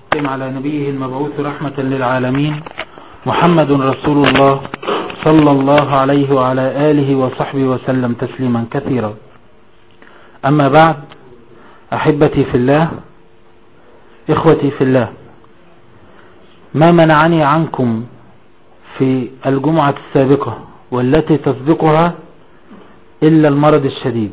على نبيه المبعوث رحمة للعالمين محمد رسول الله صلى الله عليه وعلى آله وصحبه وسلم تسليما كثيرا أما بعد أحبتي في الله إخوتي في الله ما منعني عنكم في الجمعة السابقة والتي تسبقها إلا المرض الشديد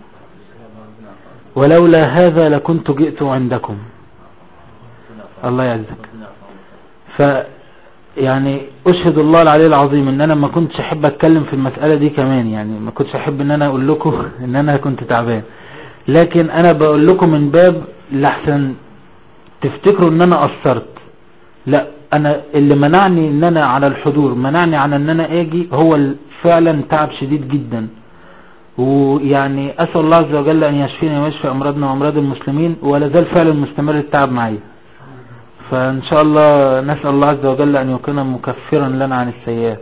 ولولا هذا لكنت جئت عندكم الله يعزك ف يعني اشهد الله العلي العظيم ان انا ما كنتش احب اتكلم في المسألة دي كمان يعني ما كنتش احب ان انا اقول لكم ان انا كنت تعبان لكن انا بقول لكم من باب لحسن تفتكروا ان انا قصرت لا انا اللي منعني ان انا على الحضور منعني عن ان انا اجي هو فعلا تعب شديد جدا ويعني اسأل الله عز وجل ان يشفينا ويشفي امراضنا وامراض المسلمين ولا زال فعلا مستمر التعب معي فان شاء الله نسأل الله عز وجل ان يكون مكفرا لنا عن السيئات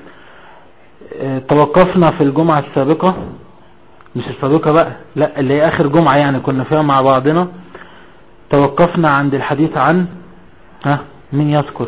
توقفنا في الجمعة السابقة مش السابقة بقى لا اللي هي اخر جمعة يعني كنا فيها مع بعضنا توقفنا عند الحديث عن ها مين يذكر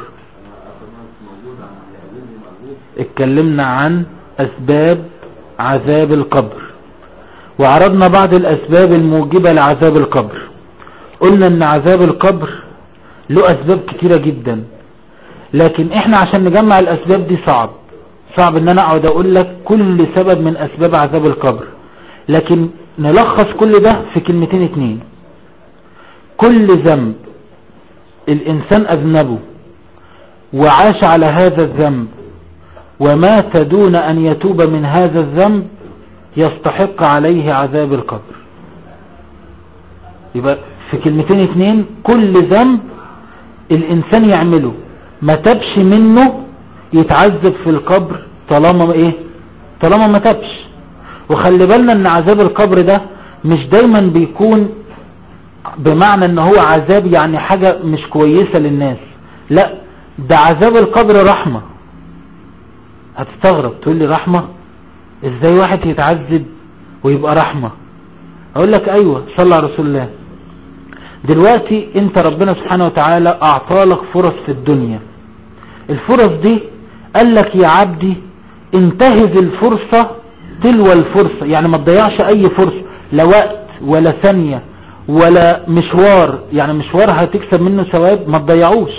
اتكلمنا عن اسباب عذاب القبر وعرضنا بعض الاسباب الموجبة لعذاب القبر قلنا ان عذاب القبر له اسباب كتيرة جدا لكن احنا عشان نجمع الاسباب دي صعب صعب ان انا اقعد اقول لك كل سبب من اسباب عذاب القبر لكن نلخص كل ده في كلمتين اتنين كل ذنب الانسان اذنبه وعاش على هذا الذنب ومات دون ان يتوب من هذا الذنب يستحق عليه عذاب القبر يبقى في كلمتين اتنين كل ذنب الانسان يعمله ما تبش منه يتعذب في القبر طالما ايه طالما ما تبش وخلي بالنا ان عذاب القبر ده مش دايما بيكون بمعنى ان هو عذاب يعني حاجة مش كويسة للناس لا ده عذاب القبر رحمة هتستغرب تقول لي رحمة ازاي واحد يتعذب ويبقى رحمة اقول لك ايوه صلى على رسول الله دلوقتي انت ربنا سبحانه وتعالى اعطالك فرص في الدنيا الفرص دي قال لك يا عبدي انتهز الفرصة تلو الفرصة يعني ما تضيعش اي فرصة لا وقت ولا ثانية ولا مشوار يعني مشوار هتكسب منه ثواب ما تضيعوش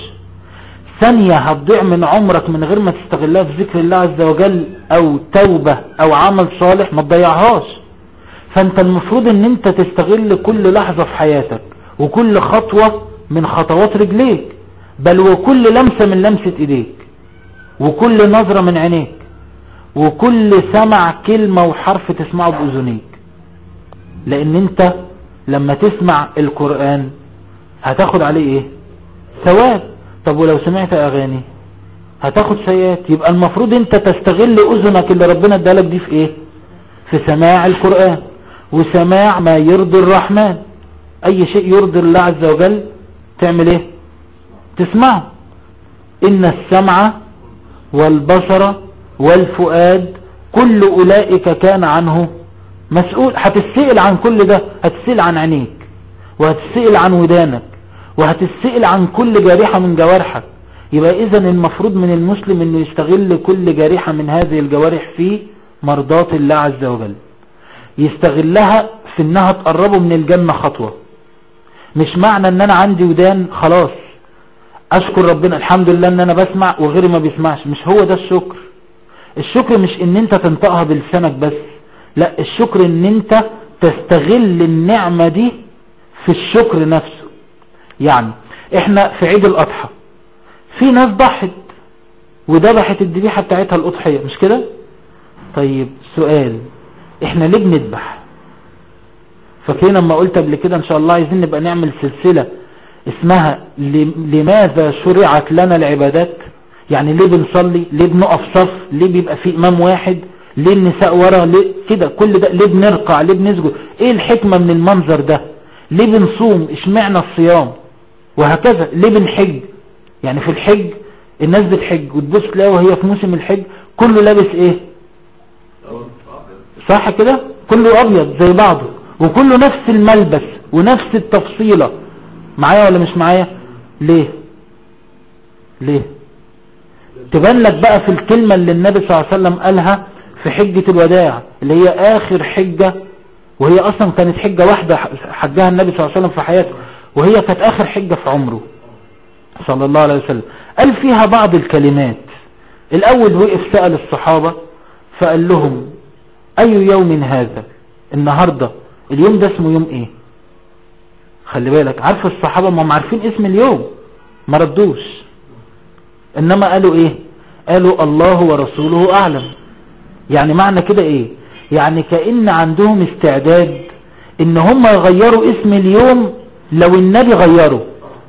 ثانية هتضيع من عمرك من غير ما تستغلها في ذكر الله عز وجل او توبة او عمل صالح ما تضيعهاش فانت المفروض ان انت تستغل كل لحظة في حياتك وكل خطوة من خطوات رجليك بل وكل لمسة من لمسة ايديك وكل نظرة من عينيك وكل سمع كلمة وحرف تسمعه بأذنيك لان انت لما تسمع القرآن هتاخد عليه ايه ثواب طب ولو سمعت اغاني هتاخد سيئات يبقى المفروض انت تستغل اذنك اللي ربنا ادالك دي في ايه في سماع القرآن وسماع ما يرضي الرحمن اي شيء يرضي الله عز وجل تعمل ايه تسمعه ان السمع والبصر والفؤاد كل اولئك كان عنه مسؤول هتسئل عن كل ده هتسئل عن عينيك وهتسئل عن ودانك وهتسئل عن كل جارحة من جوارحك يبقى اذا المفروض من المسلم انه يستغل كل جارحة من هذه الجوارح في مرضات الله عز وجل يستغلها في انها تقربه من الجنة خطوة مش معنى ان انا عندي ودان خلاص اشكر ربنا الحمد لله ان انا بسمع وغيري ما بيسمعش مش هو ده الشكر الشكر مش ان انت تنطقها بلسانك بس لا الشكر ان انت تستغل النعمة دي في الشكر نفسه يعني احنا في عيد الاضحى في ناس ضحت وذبحت الذبيحة بتاعتها الاضحية مش كده طيب سؤال احنا ليه بنذبح فاكرين لما قلت قبل كده ان شاء الله عايزين نبقى نعمل سلسلة اسمها لماذا شرعت لنا العبادات يعني ليه بنصلي ليه بنقف صف ليه بيبقى في امام واحد ليه النساء ورا ليه كده كل ده ليه بنرقع ليه بنسجد ايه الحكمة من المنظر ده ليه بنصوم اشمعنى الصيام وهكذا ليه بنحج يعني في الحج الناس بتحج وتبص تلاقي وهي في موسم الحج كله لابس ايه صح كده كله ابيض زي بعضه وكله نفس الملبس ونفس التفصيلة معايا ولا مش معايا ليه ليه تبان لك بقى في الكلمة اللي النبي صلى الله عليه وسلم قالها في حجة الوداع اللي هي آخر حجة وهي أصلا كانت حجة واحدة حجها النبي صلى الله عليه وسلم في حياته وهي كانت آخر حجة في عمره صلى الله عليه وسلم قال فيها بعض الكلمات الأول وقف سأل الصحابة فقال لهم أي يوم هذا النهاردة اليوم ده اسمه يوم ايه خلي بالك عارف الصحابة ما هم عارفين اسم اليوم ما ردوش انما قالوا ايه قالوا الله ورسوله اعلم يعني معنى كده ايه يعني كأن عندهم استعداد ان هم يغيروا اسم اليوم لو النبي غيره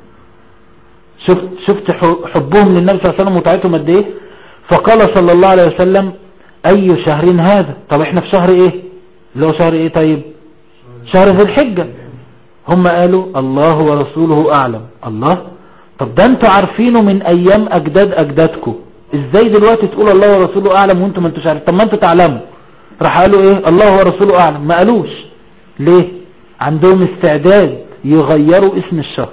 شفت, شفت حبهم للنبي صلى الله عليه وسلم وطاعتهم قد ايه فقال صلى الله عليه وسلم اي شهر هذا طب احنا في شهر ايه اللي هو شهر ايه طيب شهر ذي الحجة هم قالوا الله ورسوله اعلم الله طب ده انتوا عارفينه من ايام اجداد اجدادكم ازاي دلوقتي تقول الله ورسوله اعلم وانتوا ما انتوش عارفين طب ما انتوا تعلموا راح قالوا ايه الله ورسوله اعلم ما قالوش ليه عندهم استعداد يغيروا اسم الشهر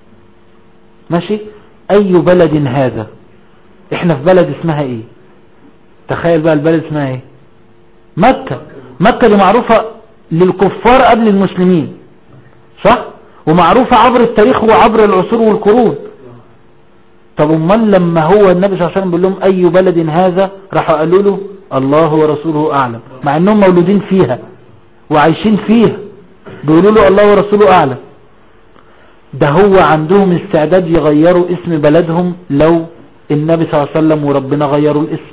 ماشي اي بلد هذا احنا في بلد اسمها ايه تخيل بقى البلد اسمها ايه مكة مكة دي معروفة للكفار قبل المسلمين صح ومعروفة عبر التاريخ وعبر العصور والقرون طب امال لما هو النبي صلى الله عليه وسلم بيقول لهم اي بلد هذا راحوا قالوا له الله ورسوله اعلم مع انهم مولودين فيها وعايشين فيها بيقولوا له الله ورسوله اعلم ده هو عندهم استعداد يغيروا اسم بلدهم لو النبي صلى الله عليه وسلم وربنا غيروا الاسم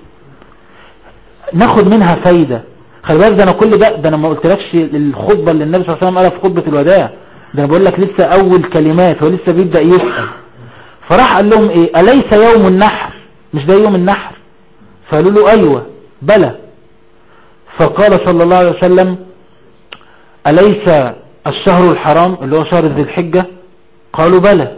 ناخد منها فايدة خلي بالك ده انا كل ده ده انا ما قلتلكش الخطبة اللي النبي صلى الله عليه وسلم قالها في خطبة الوداع ده انا بقول لك لسه اول كلمات هو لسه بيبدأ يسأل فراح قال لهم ايه اليس يوم النحر مش ده يوم النحر فقالوا له ايوه بلى فقال صلى الله عليه وسلم اليس الشهر الحرام اللي هو شهر ذي الحجة قالوا بلى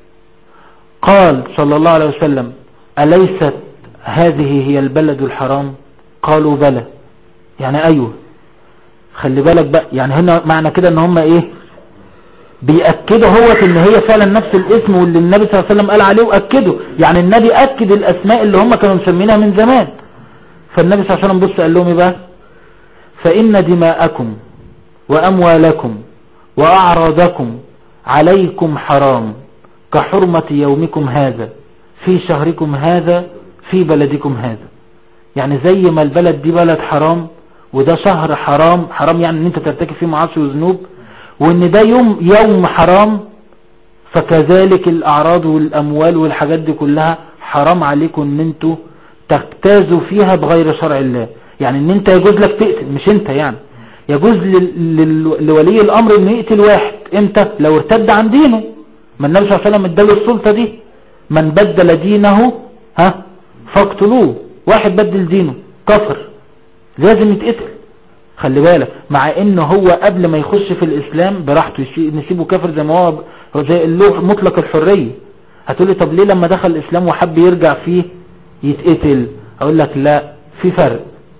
قال صلى الله عليه وسلم أليست هذه هي البلد الحرام قالوا بلى يعني أيوة خلي بالك بقى يعني هنا معنى كده ان هم ايه بيأكدوا هو ان هي فعلا نفس الاسم واللي النبي صلى الله عليه وسلم قال عليه وأكده يعني النبي أكد الأسماء اللي هم كانوا مسمينها من زمان فالنبي صلى الله عليه وسلم بص قال لهم ايه بقى فإن دماءكم وأموالكم وأعراضكم عليكم حرام كحرمة يومكم هذا في شهركم هذا في بلدكم هذا يعني زي ما البلد دي بلد حرام وده شهر حرام حرام يعني ان انت ترتكب فيه معاصي وذنوب وان ده يوم يوم حرام فكذلك الاعراض والاموال والحاجات دي كلها حرام عليكم ان انتوا تجتازوا فيها بغير شرع الله يعني ان انت يجوز لك تقتل مش انت يعني يجوز لولي الامر انه يقتل واحد امتى لو ارتد عن دينه ما النبي صلى الله عليه وسلم اداله السلطة دي من بدل دينه ها فاقتلوه واحد بدل دينه كفر لازم يتقتل خلي بالك مع انه هو قبل ما يخش في الاسلام براحته نسيبه كافر زي ما هو زي اللوح مطلق الحرية هتقولي طب ليه لما دخل الاسلام وحب يرجع فيه يتقتل اقول لك لا في فرق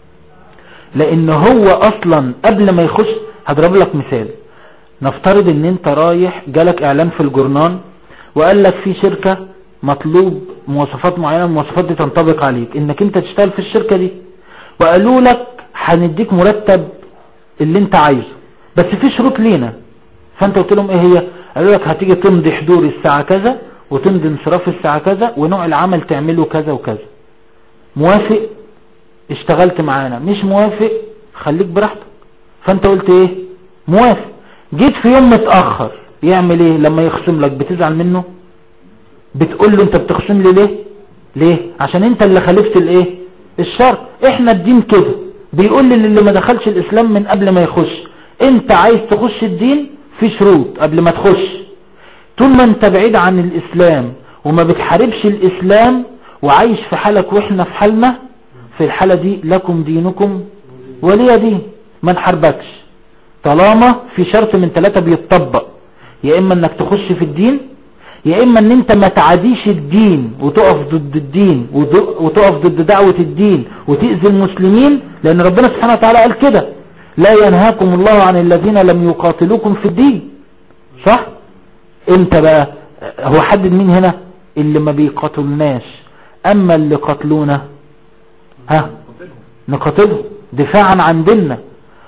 لان هو اصلا قبل ما يخش هضرب لك مثال نفترض ان انت رايح جالك اعلان في الجورنان وقال لك في شركة مطلوب مواصفات معينة المواصفات دي تنطبق عليك انك انت تشتغل في الشركة دي وقالوا لك هنديك مرتب اللي انت عايزه بس في شروط لينا فانت قلت لهم ايه هي قالوا لك هتيجي تمضي حضور الساعة كذا وتمضي انصراف الساعة كذا ونوع العمل تعمله كذا وكذا موافق اشتغلت معانا مش موافق خليك براحتك فانت قلت ايه موافق جيت في يوم متأخر يعمل ايه لما يخصم لك بتزعل منه بتقول له انت بتخصم لي ليه ليه عشان انت اللي خالفت الايه الشرط احنا الدين كده بيقول لي اللي ما دخلش الاسلام من قبل ما يخش انت عايز تخش الدين في شروط قبل ما تخش طول ما انت بعيد عن الاسلام وما بتحاربش الاسلام وعايش في حالك واحنا في حالنا في الحالة دي لكم دينكم ولي دين ما نحاربكش طالما في شرط من ثلاثة بيتطبق يا اما انك تخش في الدين يا اما ان انت ما تعاديش الدين وتقف ضد الدين وتقف ضد دعوة الدين وتأذي المسلمين لان ربنا سبحانه وتعالى قال كده لا ينهاكم الله عن الذين لم يقاتلوكم في الدين صح انت بقى هو حدد مين هنا اللي ما بيقاتلناش اما اللي قتلونا ها نقاتلهم دفاعا عن ديننا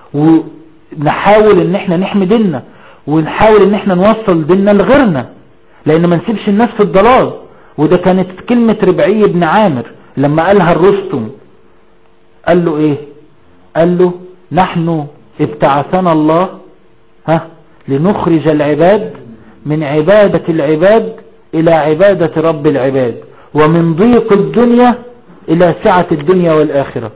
ونحاول ان احنا نحمي ديننا ونحاول ان احنا نوصل ديننا لغيرنا لان ما نسيبش الناس في الضلال وده كانت كلمة ربعي بن عامر لما قالها الرستم قال له ايه قال له نحن ابتعثنا الله ها لنخرج العباد من عبادة العباد الى عبادة رب العباد ومن ضيق الدنيا الى سعة الدنيا والاخرة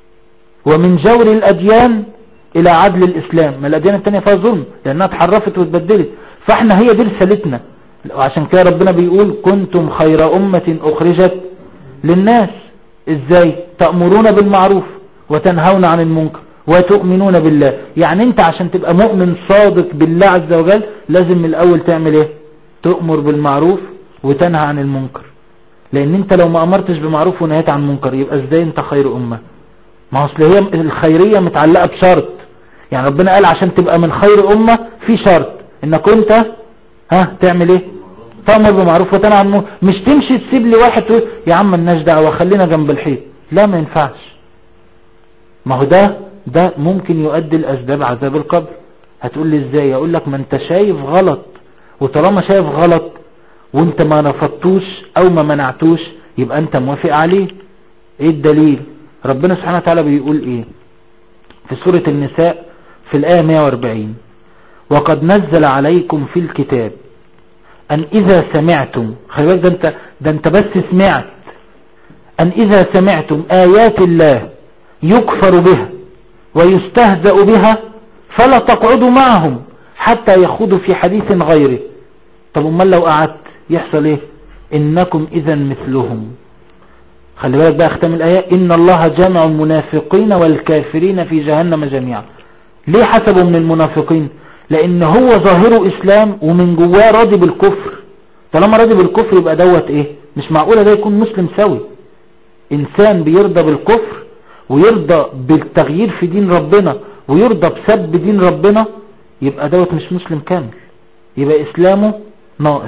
ومن جور الاديان الى عدل الاسلام ما الاديان التانية فيها ظلم لانها اتحرفت واتبدلت فاحنا هي دي رسالتنا وعشان كده ربنا بيقول كنتم خير امة اخرجت للناس ازاي تأمرون بالمعروف وتنهون عن المنكر وتؤمنون بالله يعني انت عشان تبقى مؤمن صادق بالله عز وجل لازم من الاول تعمل ايه تؤمر بالمعروف وتنهى عن المنكر لان انت لو ما امرتش بمعروف ونهيت عن منكر يبقى ازاي انت خير امة ما اصل هي الخيرية متعلقة بشرط يعني ربنا قال عشان تبقى من خير امة في شرط انك انت ها تعمل ايه تأمر بمعروف وتنهى عن المنكر مش تمشي تسيب لي واحد تقول يا عم الناس دعوة خلينا جنب الحيط لا ما ينفعش ما هو ده ده ممكن يؤدي الاسباب عذاب القبر هتقول لي ازاي اقول لك ما انت شايف غلط وطالما شايف غلط وانت ما رفضتوش او ما منعتوش يبقى انت موافق عليه ايه الدليل ربنا سبحانه وتعالى بيقول ايه في سورة النساء في الآية 140 وقد نزل عليكم في الكتاب أن إذا سمعتم خلي بالك ده أنت, ده أنت بس سمعت أن إذا سمعتم آيات الله يكفر بها ويستهزأ بها فلا تقعدوا معهم حتى يخوضوا في حديث غيره طب امال لو قعدت يحصل ايه انكم اذا مثلهم خلي بالك بقى اختم الايه ان الله جمع المنافقين والكافرين في جهنم جميعا ليه حسبوا من المنافقين لان هو ظاهره اسلام ومن جواه راضي بالكفر طالما راضي بالكفر يبقى دوت ايه مش معقوله ده يكون مسلم سوي انسان بيرضى بالكفر ويرضى بالتغيير في دين ربنا ويرضى بسب دين ربنا يبقى دوت مش مسلم كامل يبقى اسلامه ناقص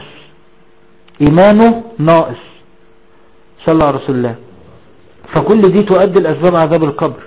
ايمانه ناقص صلى الله على رسول الله فكل دي تؤدي الاسباب عذاب القبر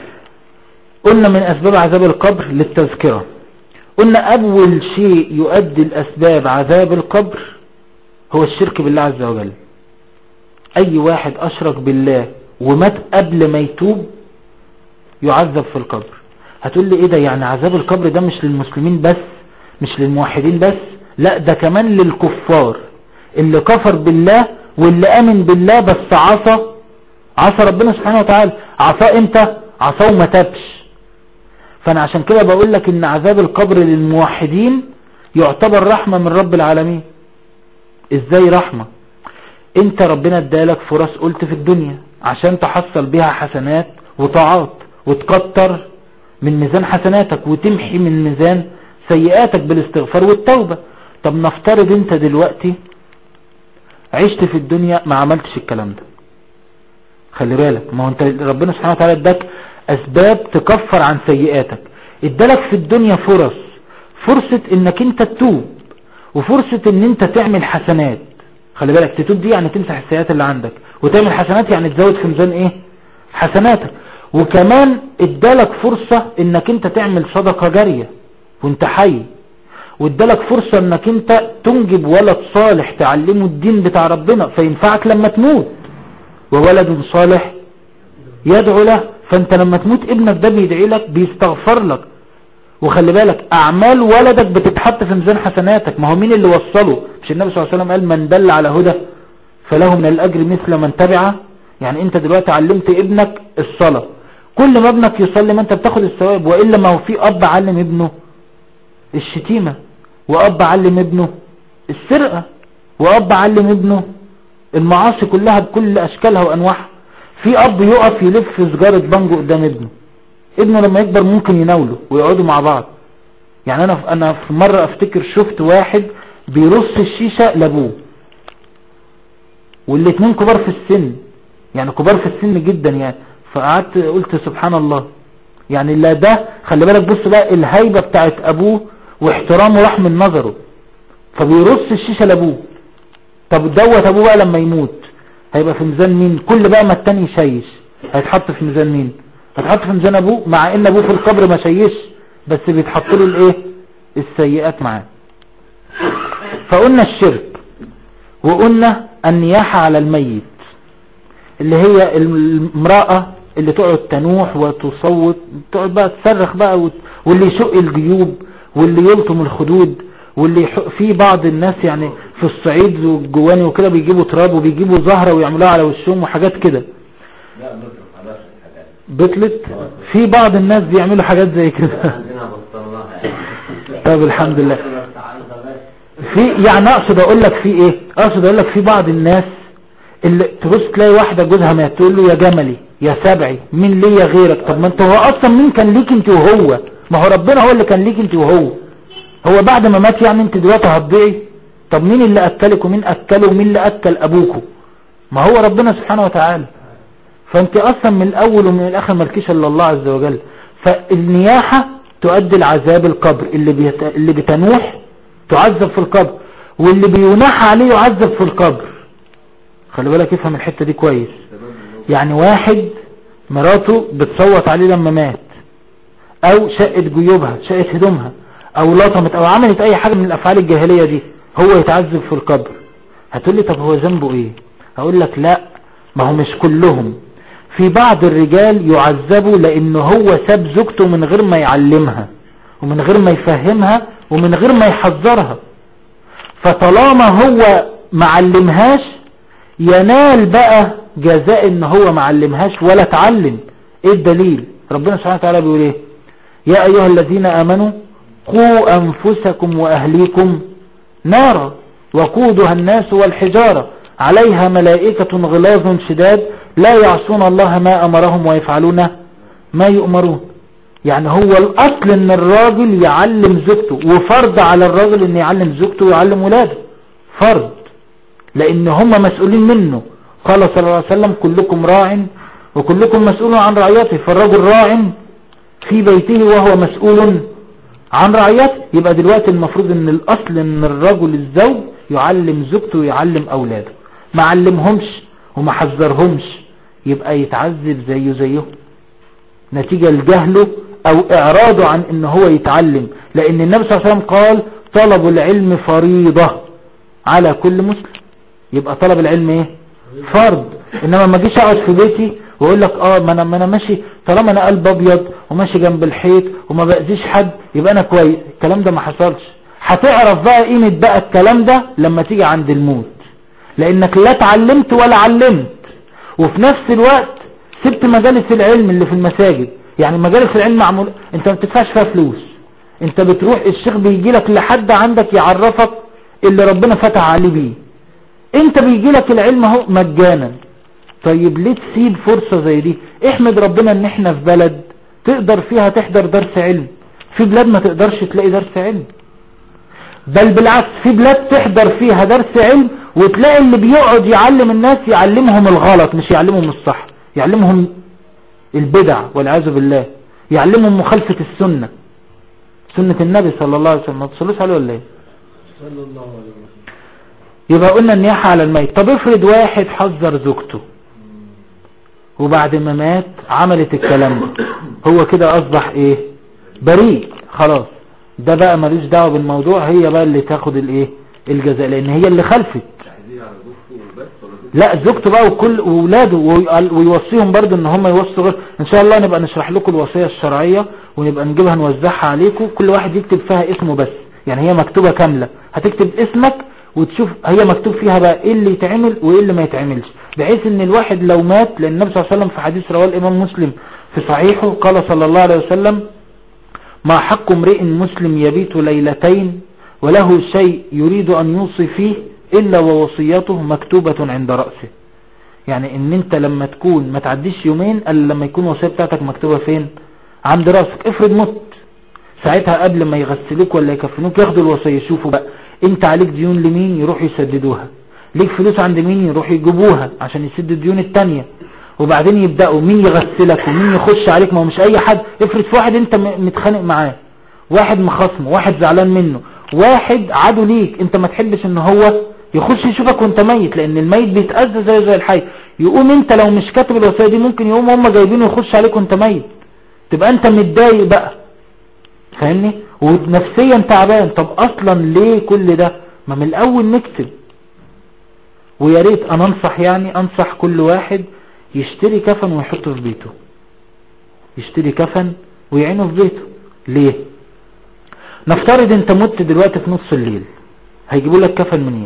قلنا من اسباب عذاب القبر للتذكرة قلنا اول شيء يؤدي الاسباب عذاب القبر هو الشرك بالله عز وجل اي واحد اشرك بالله ومات قبل ما يتوب يعذب في القبر هتقول لي ايه ده يعني عذاب القبر ده مش للمسلمين بس مش للموحدين بس لا ده كمان للكفار اللي كفر بالله واللي امن بالله بس عصى عصى ربنا سبحانه وتعالى عصاه امتى عصاه وما تابش فانا عشان كده بقول لك ان عذاب القبر للموحدين يعتبر رحمة من رب العالمين ازاي رحمة انت ربنا ادالك فرص قلت في الدنيا عشان تحصل بيها حسنات وطاعات وتكتر من ميزان حسناتك وتمحي من ميزان سيئاتك بالاستغفار والتوبة طب نفترض انت دلوقتي عشت في الدنيا ما عملتش الكلام ده خلي بالك ما هو انت ربنا سبحانه وتعالى اداك اسباب تكفر عن سيئاتك ادالك في الدنيا فرص فرصة انك انت تتوب وفرصة ان انت تعمل حسنات خلي بالك تتوب دي يعني تمسح السيئات اللي عندك وتعمل حسنات يعني تزود في ميزان ايه حسناتك وكمان ادالك فرصة انك انت تعمل صدقة جارية وانت حي وادالك فرصة انك انت تنجب ولد صالح تعلمه الدين بتاع ربنا فينفعك لما تموت وولد صالح يدعو له فانت لما تموت ابنك ده بيدعي لك بيستغفر لك وخلي بالك اعمال ولدك بتتحط في ميزان حسناتك ما هو مين اللي وصله مش النبي صلى الله عليه وسلم قال من دل على هدى فله من الاجر مثل من تبعه يعني انت دلوقتي علمت ابنك الصلاة كل ما ابنك يصلي ما انت بتاخد الثواب وإلا ما هو في اب علم ابنه الشتيمة واب علم ابنه السرقة واب علم ابنه المعاصي كلها بكل اشكالها وانواعها في اب يقف يلف سجارة بانجو قدام ابنه ابنه لما يكبر ممكن يناوله ويقعدوا مع بعض يعني انا انا في مرة افتكر شفت واحد بيرص الشيشة لابوه والاتنين كبار في السن يعني كبار في السن جدا يعني فقعدت قلت سبحان الله يعني لا ده خلي بالك بص بقى الهيبة بتاعت ابوه واحترامه راح من نظره فبيرص الشيشة لابوه طب دوت ابوه بقى لما يموت هيبقى في ميزان مين كل بقى ما التاني يشيش هيتحط في ميزان مين هيتحط في ميزان ابوه مع ان ابوه في القبر ما شيش بس بيتحط له الايه السيئات معاه فقلنا الشرك وقلنا النياحة على الميت اللي هي المرأة اللي تقعد تنوح وتصوت تقعد بقى تصرخ بقى وت... واللي يشق الجيوب واللي يلطم الخدود واللي يحق في بعض الناس يعني في الصعيد والجواني وكده بيجيبوا تراب وبيجيبوا زهرة ويعملوها على وشهم وحاجات كده لا نترك خلاص الحاجات بطلت في بعض الناس بيعملوا حاجات زي كده عندنا بطلناها يعني طب الحمد لله تعال خلاص في يعني اقصد اقول لك في ايه اقصد اقول لك في بعض الناس اللي تبص تلاقي واحدة جوزها مات تقول له يا جملي يا سبعي مين ليا غيرك طب ما انت هو اصلا مين كان ليك انت وهو ما هو ربنا هو اللي كان ليك انت وهو هو بعد ما مات يعني انت دلوقتي هتضيعي طب مين اللي اكلك ومين اكله ومين اللي اكل ابوكوا ما هو ربنا سبحانه وتعالى فانت اصلا من الاول ومن الاخر مالكيش الا الله عز وجل فالنياحة تؤدي العذاب القبر اللي, بيت... اللي بتنوح تعذب في القبر واللي بيناح عليه يعذب في القبر خلي بالك افهم الحتة دي كويس يعني واحد مراته بتصوت عليه لما مات او شقت جيوبها شقت هدومها او لطمت او عملت اي حاجة من الافعال الجاهلية دي هو يتعذب في القبر هتقول لي طب هو ذنبه ايه هقول لك لا ما هو مش كلهم في بعض الرجال يعذبوا لان هو ساب زوجته من غير ما يعلمها ومن غير ما يفهمها ومن غير ما يحذرها فطالما هو معلمهاش ينال بقى جزاء ان هو معلمهاش ولا تعلم ايه الدليل ربنا سبحانه وتعالى بيقول ايه يا ايها الذين امنوا قوا انفسكم واهليكم نارا وقودها الناس والحجارة عليها ملائكة غلاظ شداد لا يعصون الله ما امرهم ويفعلون ما يؤمرون يعني هو الاصل ان الراجل يعلم زوجته وفرض على الراجل ان يعلم زوجته ويعلم ولاده فرض لان هم مسؤولين منه قال صلى الله عليه وسلم كلكم راع وكلكم مسؤول عن رعيته فالرجل راع في بيته وهو مسؤول عن رعيته يبقى دلوقتي المفروض ان الاصل ان الرجل الزوج يعلم زوجته ويعلم اولاده ما علمهمش وما حذرهمش يبقى يتعذب زيه زيهم نتيجة لجهله او اعراضه عن ان هو يتعلم لان النبي صلى الله عليه وسلم قال طلب العلم فريضة على كل مسلم يبقى طلب العلم ايه فرض انما ما اجيش اقعد في بيتي واقول لك اه ما انا ما انا ماشي طالما انا قلب ابيض وماشي جنب الحيط وما باذيش حد يبقى انا كويس الكلام ده ما حصلش هتعرف بقى قيمه بقى الكلام ده لما تيجي عند الموت لانك لا اتعلمت ولا علمت وفي نفس الوقت سبت مجالس العلم اللي في المساجد يعني مجالس العلم معمول انت ما بتدفعش فيها فلوس انت بتروح الشيخ بيجي لك لحد عندك يعرفك اللي ربنا فتح عليه بيه انت بيجي لك العلم اهو مجانا طيب ليه تسيب فرصة زي دي احمد ربنا ان احنا في بلد تقدر فيها تحضر درس علم في بلاد ما تقدرش تلاقي درس علم بل بالعكس في بلاد تحضر فيها درس علم وتلاقي اللي بيقعد يعلم الناس يعلمهم الغلط مش يعلمهم الصح يعلمهم البدع والعياذ بالله يعلمهم مخالفة السنة سنة النبي صلى الله عليه وسلم ما تصلوش عليه ولا ايه صلى الله عليه وسلم يبقى قلنا النياحة على الميت طب افرض واحد حذر زوجته وبعد ما مات عملت الكلام ده هو كده اصبح ايه بريء خلاص ده بقى ملوش دعوه بالموضوع هي بقى اللي تاخد الايه الجزاء لان هي اللي خلفت تحذير على زوجته وبس ولا زوجته؟ لا زوجته بقى وكل وولاده ويقال- ويوصيهم برضو ان هم يوصوا غير ان شاء الله نبقى نشرح لكم الوصية الشرعية ونبقى نجيبها نوزعها عليكم كل واحد يكتب فيها اسمه بس يعني هي مكتوبة كاملة هتكتب اسمك وتشوف هي مكتوب فيها بقى ايه اللي يتعمل وايه اللي ما يتعملش بحيث ان الواحد لو مات لان النبي صلى الله عليه وسلم في حديث رواه الامام مسلم في صحيحه قال صلى الله عليه وسلم ما حق امرئ مسلم يبيت ليلتين وله شيء يريد ان يوصي فيه الا ووصيته مكتوبة عند رأسه يعني ان انت لما تكون ما تعديش يومين الا لما يكون الوصية بتاعتك مكتوبة فين عند رأسك افرض مت ساعتها قبل ما يغسلوك ولا يكفنوك ياخدوا الوصية يشوفوا بقى انت عليك ديون لمين يروحوا يسددوها ليك فلوس عند مين يروحوا يجيبوها عشان يسدوا الديون التانية وبعدين يبدأوا مين يغسلك ومين يخش عليك ما هو مش اي حد افرض في واحد انت م- متخانق معاه واحد مخصمه واحد زعلان منه واحد عدو ليك انت ما تحبش ان هو يخش يشوفك وانت ميت لان الميت بيتأذى زي زي الحي يقوم انت لو مش كاتب الوصية دي ممكن يقوم هم جايبينه يخش عليك وانت ميت تبقى انت متضايق بقى فاهمني ونفسيا تعبان طب اصلا ليه كل ده ما من الاول نكتب ويا ريت انا انصح يعني انصح كل واحد يشتري كفن ويحطه في بيته يشتري كفن ويعينه في بيته ليه نفترض انت مت دلوقتي في نص الليل هيجيبوا لك كفن منين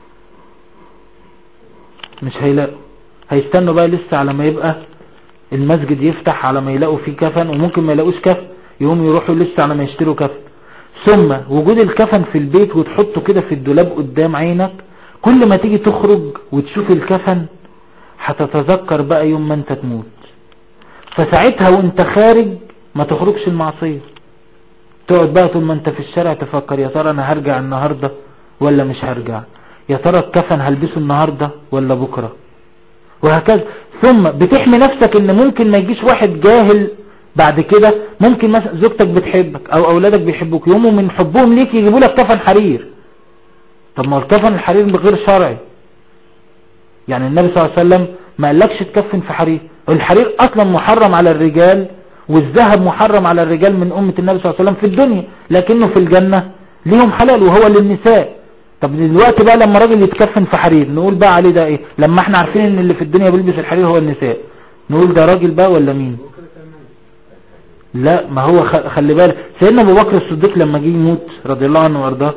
مش هيلاقوا هيستنوا بقى لسه على ما يبقى المسجد يفتح على ما يلاقوا فيه كفن وممكن ما يلاقوش كفن يقوم يروحوا لسه على ما يشتروا كفن ثم وجود الكفن في البيت وتحطه كده في الدولاب قدام عينك كل ما تيجي تخرج وتشوف الكفن هتتذكر بقى يوم ما انت تموت فساعتها وانت خارج ما تخرجش المعصية تقعد بقى طول ما انت في الشارع تفكر يا ترى انا هرجع النهاردة ولا مش هرجع يا ترى الكفن هلبسه النهاردة ولا بكرة وهكذا ثم بتحمي نفسك ان ممكن ما يجيش واحد جاهل بعد كده ممكن مثلا زوجتك بتحبك او اولادك بيحبوك يوموا من حبهم ليك يجيبوا لك كفن حرير طب ما هو الكفن الحرير غير شرعي يعني النبي صلى الله عليه وسلم ما قالكش تكفن في حرير الحرير اصلا محرم على الرجال والذهب محرم على الرجال من امة النبي صلى الله عليه وسلم في الدنيا لكنه في الجنة ليهم حلال وهو للنساء طب دلوقتي بقى لما راجل يتكفن في حرير نقول بقى عليه ده ايه لما احنا عارفين ان اللي في الدنيا بيلبس الحرير هو النساء نقول ده راجل بقى ولا مين لا ما هو خلي بالك سيدنا ابو بكر الصديق لما جه يموت رضي الله عنه وارضاه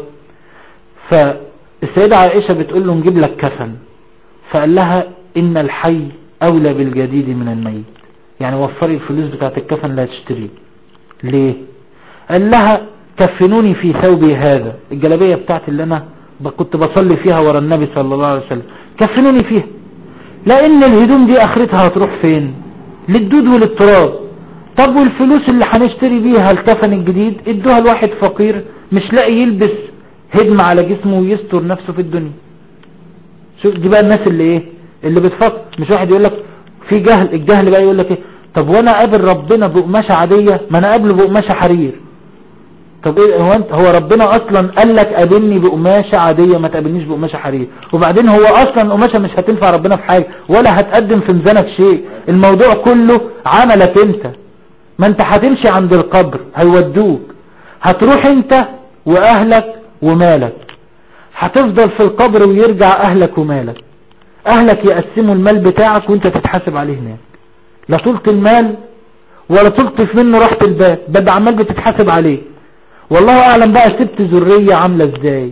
فالسيدة عائشة بتقول له نجيب لك كفن فقال لها ان الحي اولى بالجديد من الميت يعني وفري الفلوس بتاعت الكفن اللي هتشتريه ليه قال لها كفنوني في ثوبي هذا الجلابية بتاعت اللي انا كنت بصلي فيها ورا النبي صلى الله عليه وسلم كفنوني فيها لان الهدوم دي اخرتها هتروح فين للدود وللتراب طب والفلوس اللي هنشتري بيها الكفن الجديد ادوها لواحد فقير مش لاقي يلبس هدم على جسمه ويستر نفسه في الدنيا شوف دي بقى الناس اللي ايه اللي بتفكر مش واحد يقول لك في جهل الجهل بقى يقول لك ايه طب وانا قابل ربنا بقماشه عاديه ما انا قابله بقماشه حرير طب ايه هو انت هو ربنا اصلا قال لك قابلني بقماشه عاديه ما تقابلنيش بقماشه حرير وبعدين هو اصلا قماشه مش هتنفع ربنا في حاجه ولا هتقدم في ميزانك شيء الموضوع كله عملك انت ما انت هتمشي عند القبر هيودوك هتروح انت واهلك ومالك هتفضل في القبر ويرجع اهلك ومالك اهلك يقسموا المال بتاعك وانت تتحاسب عليه هناك لا طولت المال ولا تلطف منه راحة البال ده عمال بتتحاسب عليه والله اعلم بقى سبت ذرية عاملة ازاي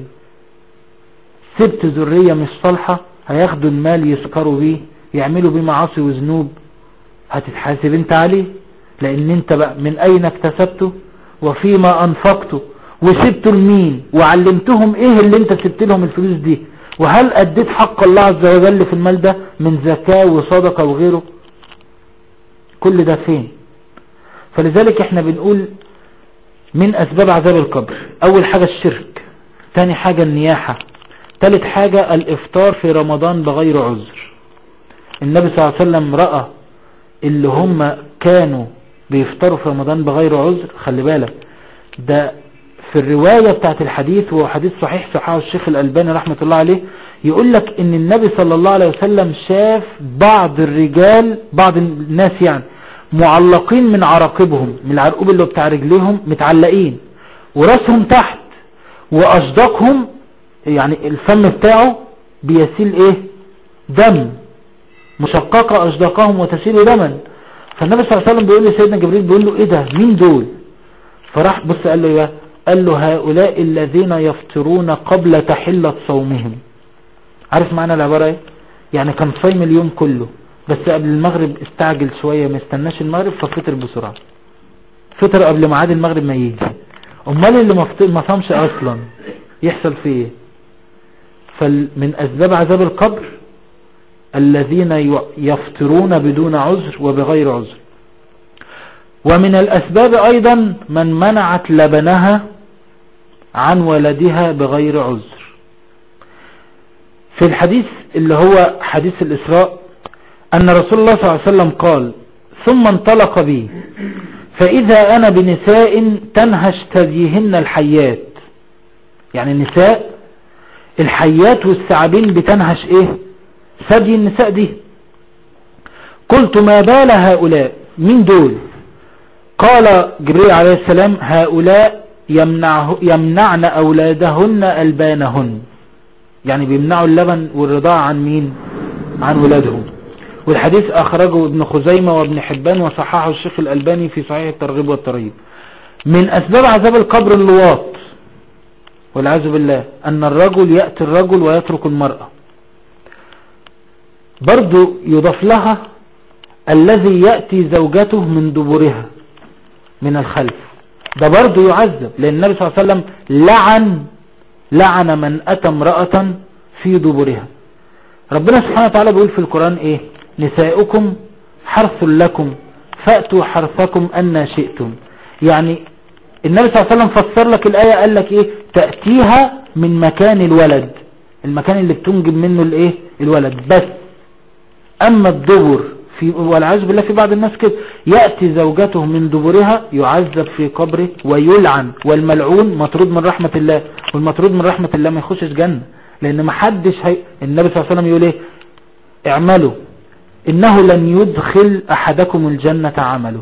سبت ذرية مش صالحة هياخدوا المال يسكروا بيه يعملوا بيه معاصي وذنوب هتتحاسب انت عليه لان انت بقى من اين اكتسبته وفيما انفقته وسبته لمين وعلمتهم ايه اللي انت سبت لهم الفلوس دي وهل اديت حق الله عز وجل في المال ده من زكاة وصدقة وغيره كل ده فين فلذلك احنا بنقول من اسباب عذاب القبر اول حاجة الشرك تاني حاجة النياحة تالت حاجة الافطار في رمضان بغير عذر النبي صلى الله عليه وسلم رأى اللي هم كانوا بيفطروا في رمضان بغير عذر خلي بالك ده في الرواية بتاعت الحديث وهو حديث صحيح صححه الشيخ الألباني رحمة الله عليه يقول لك ان النبي صلى الله عليه وسلم شاف بعض الرجال بعض الناس يعني معلقين من عراقبهم من العرقوب اللي بتاع رجليهم متعلقين وراسهم تحت واشداقهم يعني الفم بتاعه بيسيل ايه دم مشققة اشداقهم وتسيل دما فالنبي صلى الله عليه وسلم بيقول لسيدنا جبريل بيقول له ايه ده مين دول فراح بص قال له ايه قال له هؤلاء الذين يفطرون قبل تحلة صومهم عارف معنى العبارة ايه يعني كان صايم اليوم كله بس قبل المغرب استعجل شوية ما استناش المغرب ففطر بسرعة فطر قبل ميعاد المغرب ما يجي امال اللي ما صامش اصلا يحصل فيه ايه فمن اسباب عذاب القبر الذين يفطرون بدون عذر وبغير عذر ومن الأسباب أيضا من منعت لبنها عن ولدها بغير عذر في الحديث اللي هو حديث الإسراء أن رسول الله صلى الله عليه وسلم قال ثم انطلق بي فإذا أنا بنساء تنهش ثديهن الحيات يعني نساء الحيات والثعابين بتنهش ايه ثدي النساء دي قلت ما بال هؤلاء من دول قال جبريل عليه السلام هؤلاء يمنعه يمنعن أولادهن ألبانهن يعني بيمنعوا اللبن والرضاعة عن مين عن ولادهم والحديث أخرجه ابن خزيمة وابن حبان وصححه الشيخ الألباني في صحيح الترغيب والترهيب من أسباب عذاب القبر اللواط والعياذ بالله أن الرجل يأتي الرجل ويترك المرأة برضو يضاف لها الذي يأتي زوجته من دبرها من الخلف ده برضو يعذب لأن النبي صلى الله عليه وسلم لعن لعن من أتى امرأة في دبرها ربنا سبحانه وتعالى بيقول في القرآن ايه نساؤكم حرث لكم فأتوا حرثكم أن شئتم يعني النبي صلى الله عليه وسلم فسر لك الآية قال لك ايه تأتيها من مكان الولد المكان اللي بتنجب منه الايه الولد بس اما الدبر في والعياذ بالله في بعض الناس كده يأتي زوجته من دبرها يعذب في قبره ويلعن والملعون مطرود من رحمة الله والمطرود من رحمة الله ما يخشش جنة لان ما حدش هي... النبي صلى الله عليه وسلم يقول ايه اعملوا انه لن يدخل احدكم الجنة عمله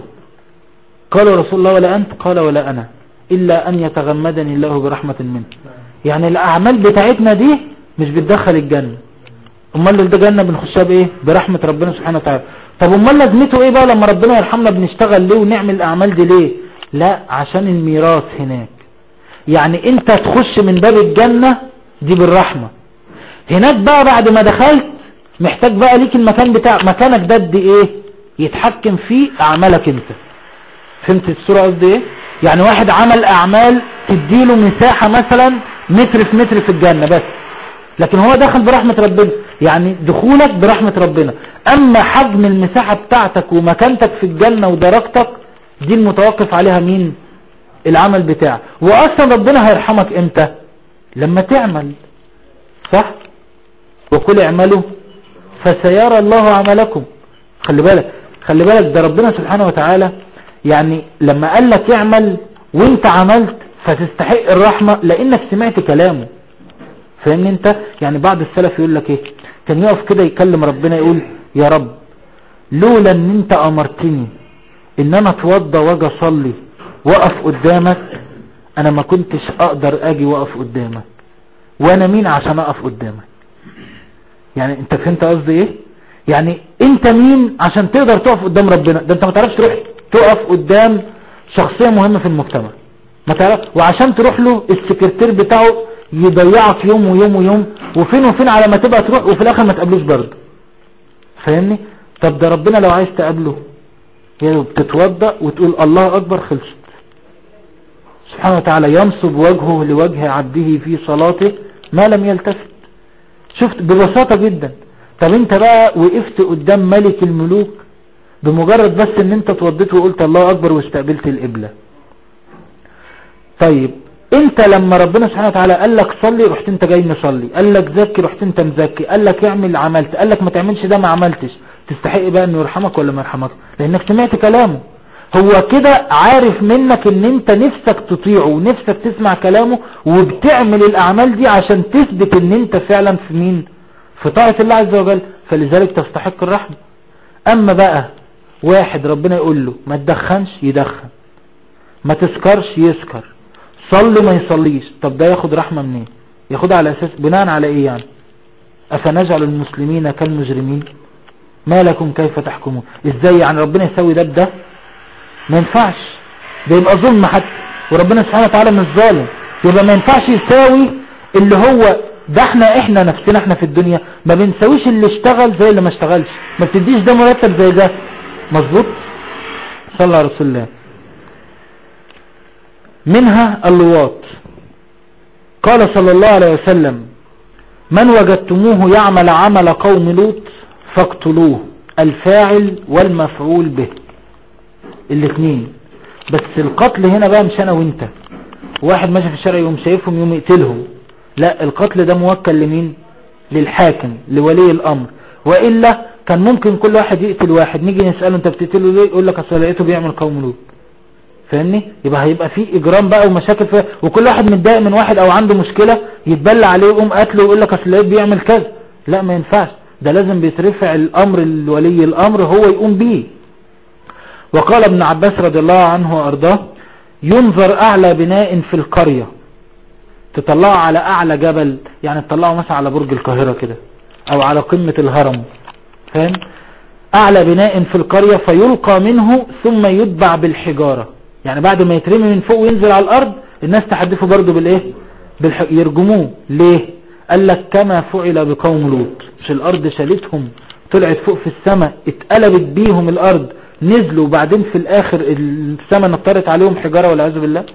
قال رسول الله ولا انت قال ولا انا الا ان يتغمدني الله برحمة منه يعني الاعمال بتاعتنا دي مش بتدخل الجنة امال ده جنة بنخشها بايه برحمة ربنا سبحانه وتعالى طب امال لازمته ايه بقى لما ربنا يرحمنا بنشتغل ليه ونعمل الاعمال دي ليه لا عشان الميراث هناك يعني انت تخش من باب الجنة دي بالرحمة هناك بقى بعد ما دخلت محتاج بقى ليك المكان بتاع مكانك ده قد ايه يتحكم فيه اعمالك انت فهمت الصورة قصدي ايه يعني واحد عمل اعمال تديله مساحة مثلا متر في متر في الجنة بس لكن هو دخل برحمة ربنا يعني دخولك برحمة ربنا اما حجم المساحة بتاعتك ومكانتك في الجنة ودرجتك دي المتوقف عليها مين العمل بتاعك واصلا ربنا هيرحمك امتى لما تعمل صح وقل اعملوا فسيرى الله عملكم خلي بالك خلي بالك ده ربنا سبحانه وتعالى يعني لما قال لك اعمل وانت عملت فتستحق الرحمة لانك سمعت كلامه فاهمني انت يعني بعض السلف يقول لك ايه كان يقف كده يكلم ربنا يقول يا رب لولا ان انت امرتني ان انا اتوضى واجي اصلي واقف قدامك انا ما كنتش اقدر اجي واقف قدامك وانا مين عشان اقف قدامك يعني انت فهمت قصدي ايه يعني انت مين عشان تقدر تقف قدام ربنا ده انت ما تعرفش تروح تقف قدام شخصية مهمة في المجتمع ما تعرف وعشان تروح له السكرتير بتاعه يضيعك يوم ويوم ويوم وفين وفين على ما تبقى تروح وفي الاخر ما تقابلوش برضه فاهمني طب ده ربنا لو عايز تقابله يعني بتتوضأ وتقول الله اكبر خلصت سبحانه وتعالى ينصب وجهه لوجه عبده في صلاته ما لم يلتفت شفت ببساطة جدا طب انت بقى وقفت قدام ملك الملوك بمجرد بس ان انت اتوضيت وقلت الله اكبر واستقبلت القبلة طيب انت لما ربنا سبحانه وتعالى قال لك صلي رحت انت جاي مصلي قال لك زكي رحت انت مزكي قال لك اعمل عملت قال لك ما تعملش ده ما عملتش تستحق بقى انه يرحمك ولا ما يرحمك لانك سمعت كلامه هو كده عارف منك ان انت نفسك تطيعه ونفسك تسمع كلامه وبتعمل الاعمال دي عشان تثبت ان انت فعلا في مين في طاعة الله عز وجل فلذلك تستحق الرحمة اما بقى واحد ربنا يقول له ما تدخنش يدخن ما تسكرش يسكر صلي ما يصليش طب ده ياخد رحمة منين ياخدها على اساس بناء على ايه يعني افنجعل المسلمين كالمجرمين ما لكم كيف تحكمون ازاي يعني ربنا يسوي ده بده ما ينفعش ده يبقى ظلم حتى وربنا سبحانه وتعالى مش ظالم يبقى ما ينفعش يساوي اللي هو ده احنا احنا نفسنا احنا في الدنيا ما بنساويش اللي اشتغل زي اللي ما اشتغلش ما بتديش ده مرتب زي ده مظبوط صلى على رسول الله منها اللواط قال صلى الله عليه وسلم من وجدتموه يعمل عمل قوم لوط فاقتلوه الفاعل والمفعول به الاثنين بس القتل هنا بقى مش انا وانت واحد ماشي في الشارع يقوم شايفهم يقوم يقتلهم لا القتل ده موكل لمين للحاكم لولي الامر وإلا كان ممكن كل واحد يقتل واحد نيجي نسأله انت بتقتله ليه يقول لك اصل لقيته بيعمل قوم لوط فاهمني يبقى هيبقى في اجرام بقى ومشاكل فيها وكل واحد متضايق من واحد او عنده مشكلة يتبلى عليه ويقوم قتله ويقول لك اصل لقيت بيعمل كذا لا ما ينفعش ده لازم بيترفع الامر الولي الامر هو يقوم بيه وقال ابن عباس رضي الله عنه وارضاه ينظر اعلى بناء في القرية تطلعه على اعلى جبل يعني تطلعه مثلا على برج القاهرة كده او على قمة الهرم فاهم اعلى بناء في القرية فيلقى منه ثم يتبع بالحجارة يعني بعد ما يترمي من فوق وينزل على الارض الناس تحدفه برضه بالايه بالح... يرجموه ليه قال لك كما فعل بقوم لوط مش الارض شالتهم طلعت فوق في السماء اتقلبت بيهم الارض نزلوا وبعدين في الاخر السماء نطرت عليهم حجارة والعياذ بالله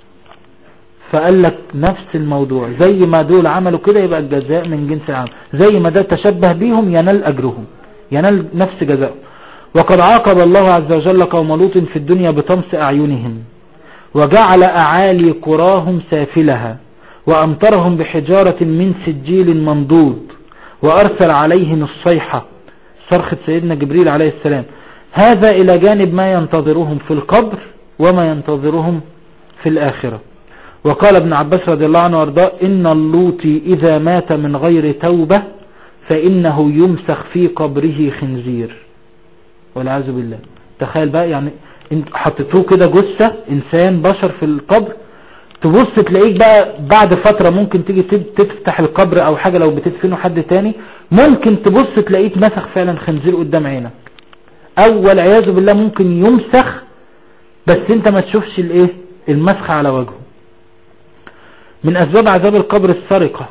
فقال لك نفس الموضوع زي ما دول عملوا كده يبقى الجزاء من جنس العمل زي ما ده تشبه بيهم ينال اجرهم ينال نفس جزاء وقد عاقب الله عز وجل قوم لوط في الدنيا بطمس اعينهم وجعل اعالي قراهم سافلها وامطرهم بحجارة من سجيل منضود وارسل عليهم الصيحة صرخة سيدنا جبريل عليه السلام هذا الى جانب ما ينتظرهم في القبر وما ينتظرهم في الاخرة وقال ابن عباس رضي الله عنه وارضاه ان اللوطي اذا مات من غير توبة فانه يمسخ في قبره خنزير والعياذ بالله تخيل بقى يعني حطيتوه كده جثة انسان بشر في القبر تبص تلاقيك بقى بعد فترة ممكن تيجي تفتح القبر او حاجة لو بتدفنه حد تاني ممكن تبص تلاقيك مسخ فعلا خنزير قدام عينك او والعياذ بالله ممكن يمسخ بس انت ما تشوفش الايه المسخ على وجهه من اسباب عذاب القبر السرقة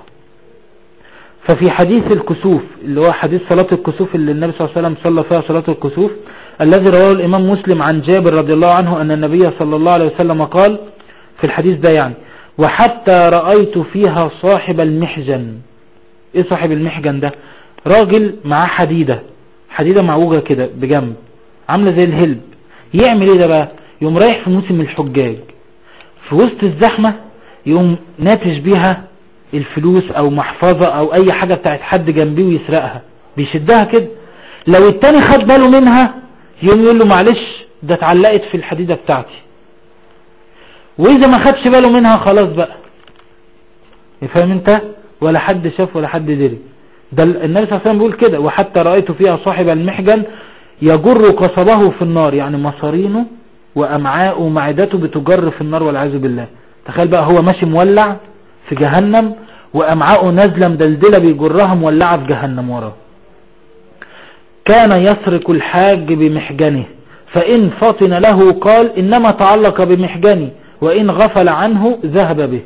ففي حديث الكسوف اللي هو حديث صلاة الكسوف اللي النبي صلى الله عليه وسلم صلى فيها صلاة الكسوف الذي رواه الامام مسلم عن جابر رضي الله عنه ان النبي صلى الله عليه وسلم قال في الحديث ده يعني وحتى رأيت فيها صاحب المحجن ايه صاحب المحجن ده راجل معاه حديدة حديدة معوجة كده بجنب عاملة زي الهلب يعمل ايه ده بقى يقوم رايح في موسم الحجاج في وسط الزحمة يقوم ناتج بيها الفلوس او محفظة او اي حاجة بتاعت حد جنبيه ويسرقها بيشدها كده لو التاني خد باله منها يقوم يقول له معلش ده اتعلقت في الحديدة بتاعتي واذا ما خدش باله منها خلاص بقى يفهم انت ولا حد شاف ولا حد دري ده النبي صلى الله عليه وسلم بيقول كده وحتى رأيت فيها صاحب المحجن يجر قصبه في النار يعني مصارينه وامعاءه ومعدته بتجر في النار والعياذ بالله تخيل بقى هو ماشي مولع في جهنم وامعاءه نازله مدلدله بيجرها مولعه في جهنم وراه كان يسرق الحاج بمحجنه فإن فطن له قال إنما تعلق بمحجني وإن غفل عنه ذهب به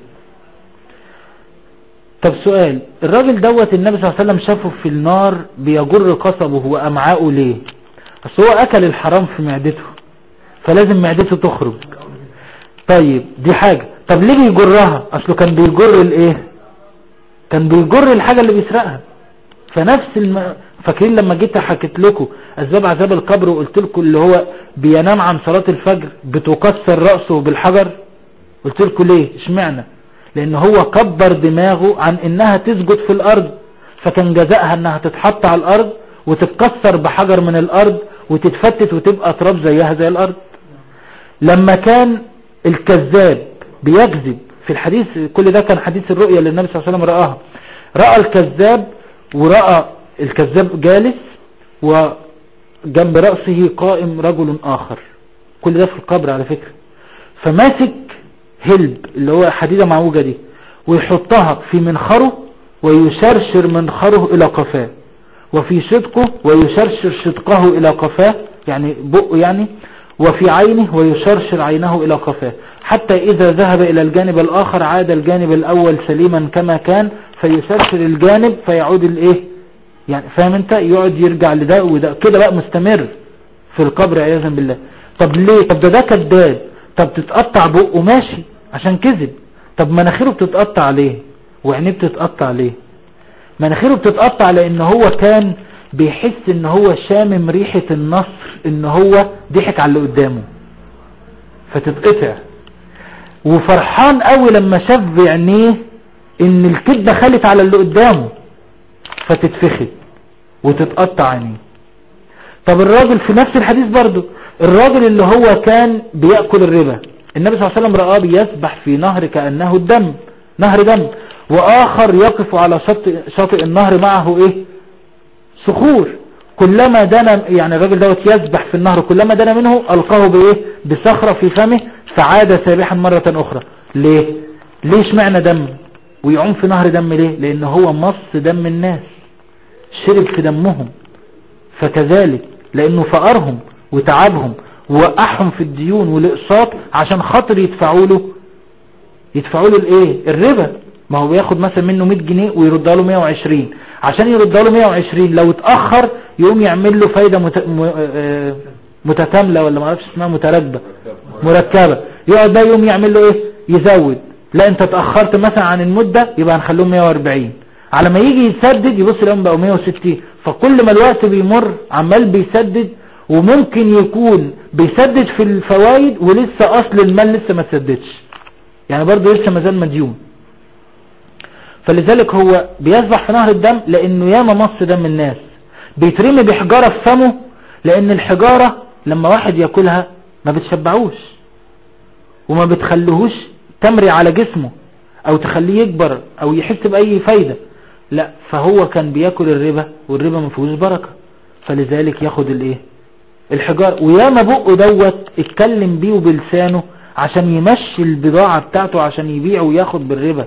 طب سؤال الراجل دوت النبي صلى الله عليه وسلم شافه في النار بيجر قصبه وأمعاءه ليه أصل هو أكل الحرام في معدته فلازم معدته تخرج طيب دي حاجة طب ليه بيجرها أصله كان بيجر الايه كان بيجر الحاجة اللي بيسرقها فنفس الم... فاكرين لما جيت حكيت لكم اسباب عذاب القبر وقلت لكم اللي هو بينام عن صلاة الفجر بتكسر رأسه بالحجر قلت لكم ليه اشمعنى لان هو كبر دماغه عن انها تسجد في الارض فكان جزاءها انها تتحط على الارض وتتكسر بحجر من الارض وتتفتت وتبقى تراب زيها زي الارض لما كان الكذاب بيكذب في الحديث كل ده كان حديث الرؤية اللي النبي صلى الله عليه وسلم رآها رأى الكذاب ورأى الكذاب جالس وجنب رأسه قائم رجل آخر كل ده في القبر على فكرة فماسك هلب اللي هو حديدة معوجة دي ويحطها في منخره ويشرشر منخره إلى قفاه وفي شدقه ويشرشر شدقه إلى قفاه يعني بقه يعني وفي عينه ويشرشر عينه إلى قفاه حتى إذا ذهب إلى الجانب الآخر عاد الجانب الأول سليما كما كان فيشرشر الجانب فيعود الإيه يعني فاهم انت يقعد يرجع لده وده كده بقى مستمر في القبر عياذا بالله طب ليه طب ده ده كذاب طب تتقطع بقه ماشي عشان كذب طب مناخيره بتتقطع ليه وعينيه بتتقطع ليه مناخيره بتتقطع لان هو كان بيحس ان هو شامم ريحة النصر ان هو ضحك على اللي قدامه فتتقطع وفرحان قوي لما شاف بعينيه ان الكذبة خلت على اللي قدامه فتتفخد وتتقطع عينيه طب الراجل في نفس الحديث برضو الراجل اللي هو كان بيأكل الربا النبي صلى الله عليه وسلم رآه بيسبح في نهر كأنه الدم نهر دم وآخر يقف على شاطئ, شاطئ النهر معه ايه صخور كلما دنا يعني الراجل دوت يسبح في النهر كلما دنا منه ألقاه بايه بصخرة في فمه فعاد سابحا مرة أخرى ليه ليش معنى دم ويعوم في نهر دم ليه لأن هو مص دم الناس شرب في دمهم فكذلك لأنه فقرهم وتعبهم ووقعهم في الديون والإقساط عشان خاطر يدفعوا له يدفعوا له الايه الربا ما هو بياخد مثلا منه 100 جنيه ويردها له 120 عشان يردها له 120 لو اتأخر يقوم يعمل له فايدة مت... م... آه... متكاملة ولا ما اعرفش اسمها متراكبة مركبة يقعد بقى يقوم يعمل له ايه يزود لا انت اتأخرت مثلا عن المدة يبقى هنخلوهم 140 على ما يجي يسدد يبص لهم بقوا 160 فكل ما الوقت بيمر عمال بيسدد وممكن يكون بيسدد في الفوائد ولسه اصل المال لسه ما تسددش يعني برضه لسه ما زال مديون فلذلك هو بيسبح في نهر الدم لانه ياما مص دم الناس بيترمي بحجارة في فمه لان الحجارة لما واحد ياكلها ما بتشبعوش وما بتخليهوش تمري على جسمه او تخليه يكبر او يحس باي فايدة لا فهو كان بياكل الربا والربا ما فيهوش بركة فلذلك ياخد الايه الحجار وياما بقه دوت اتكلم بيه بلسانه عشان يمشي البضاعة بتاعته عشان يبيع وياخد بالربا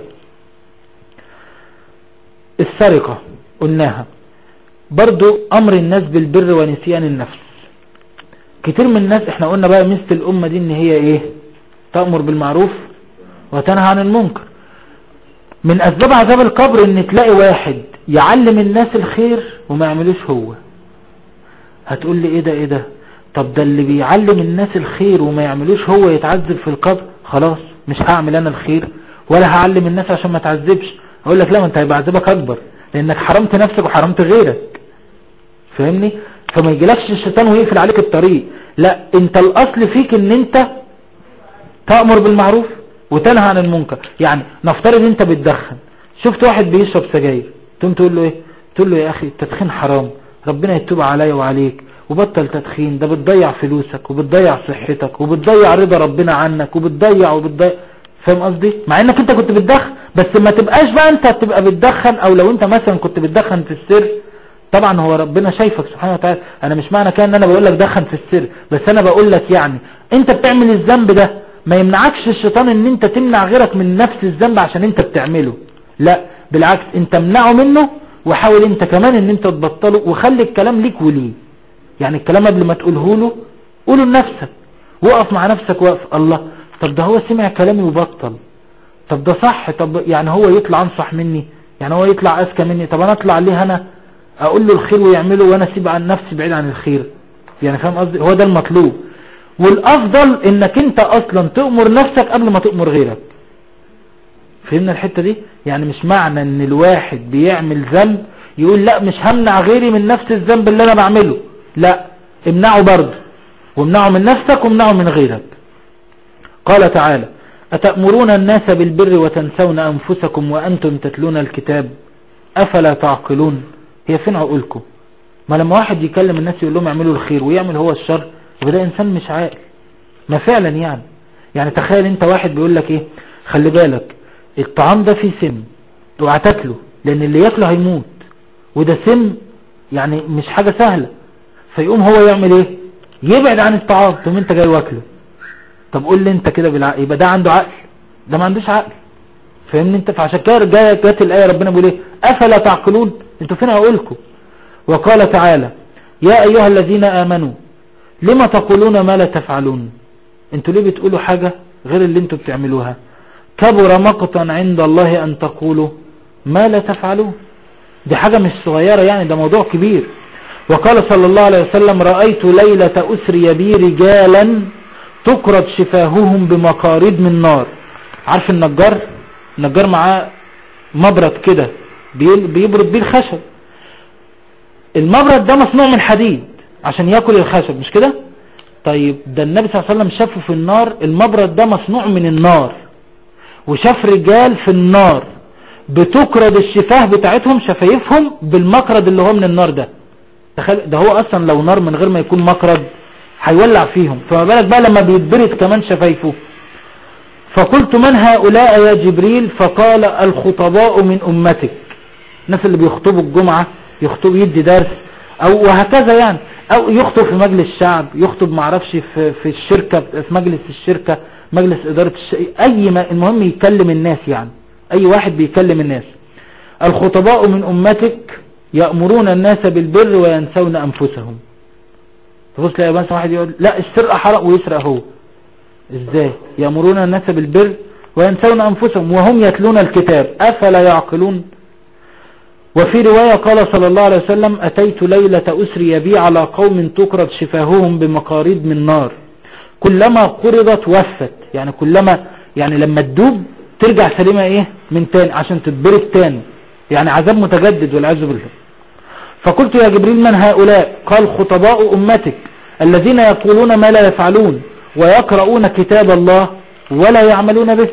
السرقة قلناها برضو امر الناس بالبر ونسيان النفس كتير من الناس احنا قلنا بقى مثل الامة دي ان هي ايه تأمر بالمعروف وتنهى عن المنكر من اسباب عذاب القبر ان تلاقي واحد يعلم الناس الخير وما يعملوش هو هتقول لي ايه ده ايه ده طب ده اللي بيعلم الناس الخير وما يعملوش هو يتعذب في القبر خلاص مش هعمل انا الخير ولا هعلم الناس عشان ما تعذبش اقول لك لا ما انت هيبقى عذابك اكبر لانك حرمت نفسك وحرمت غيرك فاهمني فما يجيلكش الشيطان ويقفل عليك الطريق لا انت الاصل فيك ان انت تأمر بالمعروف وتنهى عن المنكر يعني نفترض انت بتدخن شفت واحد بيشرب سجاير تقوم تقول له ايه تقول له يا اخي التدخين حرام ربنا يتوب عليا وعليك وبطل تدخين ده بتضيع فلوسك وبتضيع صحتك وبتضيع رضا ربنا عنك وبتضيع وبتضيع فاهم قصدي مع انك انت كنت بتدخن بس ما تبقاش بقى انت تبقى بتدخن او لو انت مثلا كنت بتدخن في السر طبعا هو ربنا شايفك سبحانه وتعالى انا مش معنى كده ان انا بقول لك دخن في السر بس انا بقول لك يعني انت بتعمل الذنب ده ما يمنعكش الشيطان ان انت تمنع غيرك من نفس الذنب عشان انت بتعمله لا بالعكس انت امنعه منه وحاول انت كمان ان انت تبطله وخلي الكلام ليك وليه يعني الكلام قبل ما تقوله له قوله لنفسك وقف مع نفسك وقف الله طب ده هو سمع كلامي وبطل طب ده صح طب يعني هو يطلع انصح مني يعني هو يطلع اذكى مني طب انا اطلع ليه انا اقول له الخير ويعمله وانا اسيب عن نفسي بعيد عن الخير يعني فاهم قصدي هو ده المطلوب والافضل انك انت اصلا تأمر نفسك قبل ما تأمر غيرك فهمنا الحتة دي يعني مش معنى ان الواحد بيعمل ذنب يقول لا مش همنع غيري من نفس الذنب اللي انا بعمله لا امنعه برضه وامنعه من نفسك وامنعه من غيرك قال تعالى أتأمرون الناس بالبر وتنسون أنفسكم وأنتم تتلون الكتاب أفلا تعقلون هي فين عقولكم ما لما واحد يكلم الناس يقول لهم اعملوا الخير ويعمل هو الشر يبقى ده إنسان مش عاقل ما فعلا يعني يعني تخيل انت واحد بيقول لك ايه خلي بالك الطعام ده فيه سم اوعى تاكله لان اللي ياكله هيموت وده سم يعني مش حاجة سهلة فيقوم هو يعمل ايه يبعد عن الطعام ثم انت جاي واكله طب قول لي انت كده بالعقل يبقى ده عنده عقل ده ما عندوش عقل فاهمني انت فعشان كده جايه جت الايه ربنا بيقول ايه افلا تعقلون انتوا فين عقولكم وقال تعالى يا ايها الذين امنوا لما تقولون ما لا تفعلون انتوا ليه بتقولوا حاجة غير اللي انتوا بتعملوها كبر مقتا عند الله ان تقولوا ما لا تفعلون دي حاجة مش صغيرة يعني ده موضوع كبير وقال صلى الله عليه وسلم رأيت ليلة أسري بي رجالا تقرض شفاههم بمقاريد من نار عارف النجار النجار معاه مبرد كده بيبرد بيه الخشب المبرد ده مصنوع من حديد عشان ياكل الخشب مش كده طيب ده النبي صلى الله عليه وسلم شافه في النار المبرد ده مصنوع من النار وشاف رجال في النار بتكرد الشفاه بتاعتهم شفايفهم بالمقرد اللي هو من النار ده تخيل ده هو اصلا لو نار من غير ما يكون مقرد هيولع فيهم فما بالك بقى لما بيتبرد كمان شفايفه فقلت من هؤلاء يا جبريل فقال الخطباء من أمتك الناس اللي بيخطبوا الجمعة يخطب يدي درس أو وهكذا يعني أو يخطب في مجلس الشعب يخطب معرفش في, في الشركة في مجلس الشركة مجلس إدارة الش... أي ما المهم يكلم الناس يعني أي واحد بيكلم الناس الخطباء من أمتك يأمرون الناس بالبر وينسون أنفسهم تبص تلاقي مثلا واحد يقول لا السرقة حرام ويسرق هو ازاي يأمرون الناس بالبر وينسون أنفسهم وهم يتلون الكتاب أفلا يعقلون وفي رواية قال صلى الله عليه وسلم أتيت ليلة أسري بي على قوم تقرض شفاههم بمقاريد من نار كلما قرضت وفت يعني كلما يعني لما تدوب ترجع سليمة ايه من تاني عشان تتبرد تاني يعني عذاب متجدد والعياذ بالله فقلت يا جبريل من هؤلاء قال خطباء أمتك الذين يقولون ما لا يفعلون ويقرؤون كتاب الله ولا يعملون به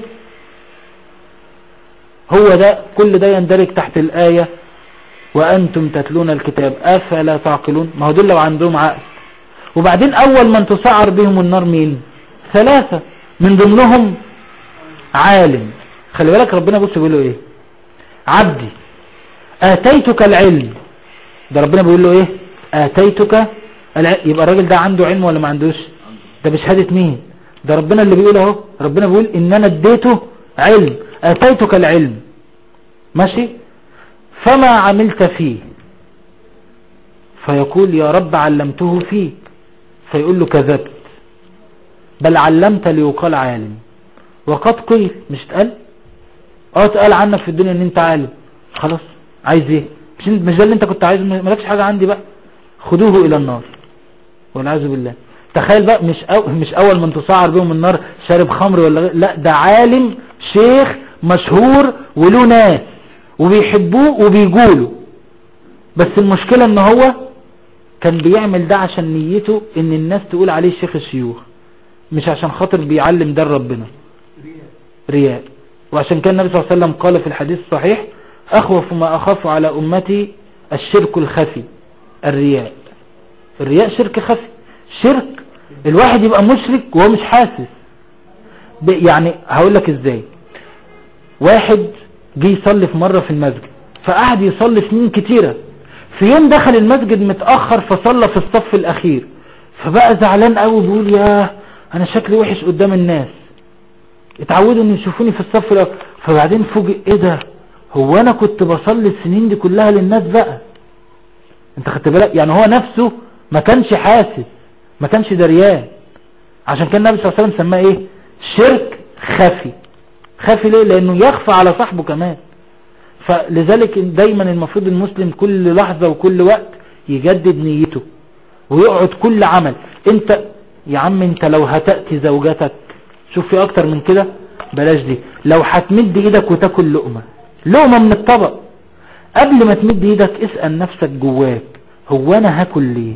هو ده كل ده يندرج تحت الآية وأنتم تتلون الكتاب أفلا تعقلون ما هو دول لو عندهم عقل وبعدين أول من تسعر بهم النار مين ثلاثة من ضمنهم عالم خلي بالك ربنا بص بيقول له ايه عبدي آتيتك العلم ده ربنا بيقول له ايه آتيتك العلم يبقى الراجل ده عنده علم ولا ما عندوش ده بشهادة مين ده ربنا اللي بيقول اهو ربنا بيقول ان انا اديته علم آتيتك العلم ماشي فما عملت فيه فيقول يا رب علمته فيك فيقول له كذبت بل علمت ليقال عالم وقد قيل مش اتقال اه اتقال عنك في الدنيا ان انت عالم خلاص عايز ايه مش مش ده اللي انت كنت عايزه مالكش حاجة عندي بقى خدوه الى النار والعياذ بالله تخيل بقى مش أو مش اول من تصعر بهم النار شارب خمر ولا غير لا ده عالم شيخ مشهور وله ناس وبيحبوه وبيقولوا بس المشكلة ان هو كان بيعمل ده عشان نيته ان الناس تقول عليه شيخ الشيوخ مش عشان خاطر بيعلم ده ربنا رياء وعشان كان النبي صلى الله عليه وسلم قال في الحديث الصحيح أخوف ما أخاف على أمتي الشرك الخفي الرياء الرياء شرك خفي شرك الواحد يبقى مشرك وهو مش حاسس يعني هقول لك ازاي واحد جه يصلي في مرة في المسجد فقعد يصلي سنين كتيرة في يوم دخل المسجد متأخر فصلى في الصف الأخير فبقى زعلان قوي بيقول يا أنا شكلي وحش قدام الناس اتعودوا ان يشوفوني في الصف الأول فبعدين فوجئ ايه ده هو انا كنت بصلي السنين دي كلها للناس بقى انت خدت بالك يعني هو نفسه ما كانش حاسس ما كانش دريان عشان كان النبي صلى الله عليه وسلم سماه ايه شرك خفي خفي ليه لانه يخفى على صاحبه كمان فلذلك دايما المفروض المسلم كل لحظة وكل وقت يجدد نيته ويقعد كل عمل انت يا عم انت لو هتأتي زوجتك شوف في اكتر من كده بلاش دي لو هتمد ايدك وتاكل لقمة لقمة من الطبق قبل ما تمد ايدك اسأل نفسك جواك هو انا هاكل ليه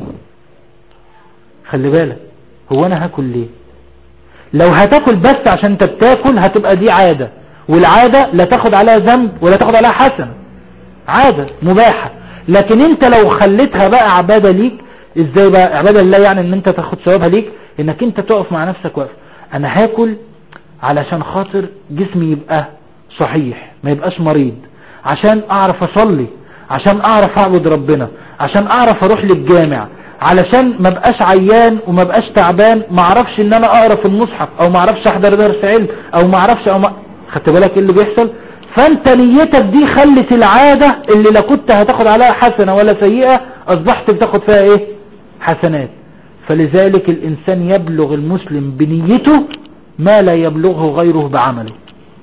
خلي بالك هو انا هاكل ليه لو هتاكل بس عشان انت بتاكل هتبقى دي عادة والعادة لا تاخد عليها ذنب ولا تاخد عليها حسنة عادة مباحة لكن انت لو خليتها بقى عبادة ليك ازاي بقى عبادة لله يعني ان انت تاخد ثوابها ليك انك انت تقف مع نفسك واقف انا هاكل علشان خاطر جسمي يبقى صحيح ما يبقاش مريض عشان اعرف اصلي عشان اعرف اعبد ربنا عشان اعرف اروح للجامع علشان ما بقاش عيان وما بقاش تعبان ما اعرفش ان انا اقرا في المصحف او ما اعرفش احضر درس علم او ما اعرفش او ما خدت بالك ايه اللي بيحصل فانت نيتك دي خلت العادة اللي لا كنت هتاخد عليها حسنة ولا سيئة اصبحت بتاخد فيها ايه حسنات فلذلك الانسان يبلغ المسلم بنيته ما لا يبلغه غيره بعمله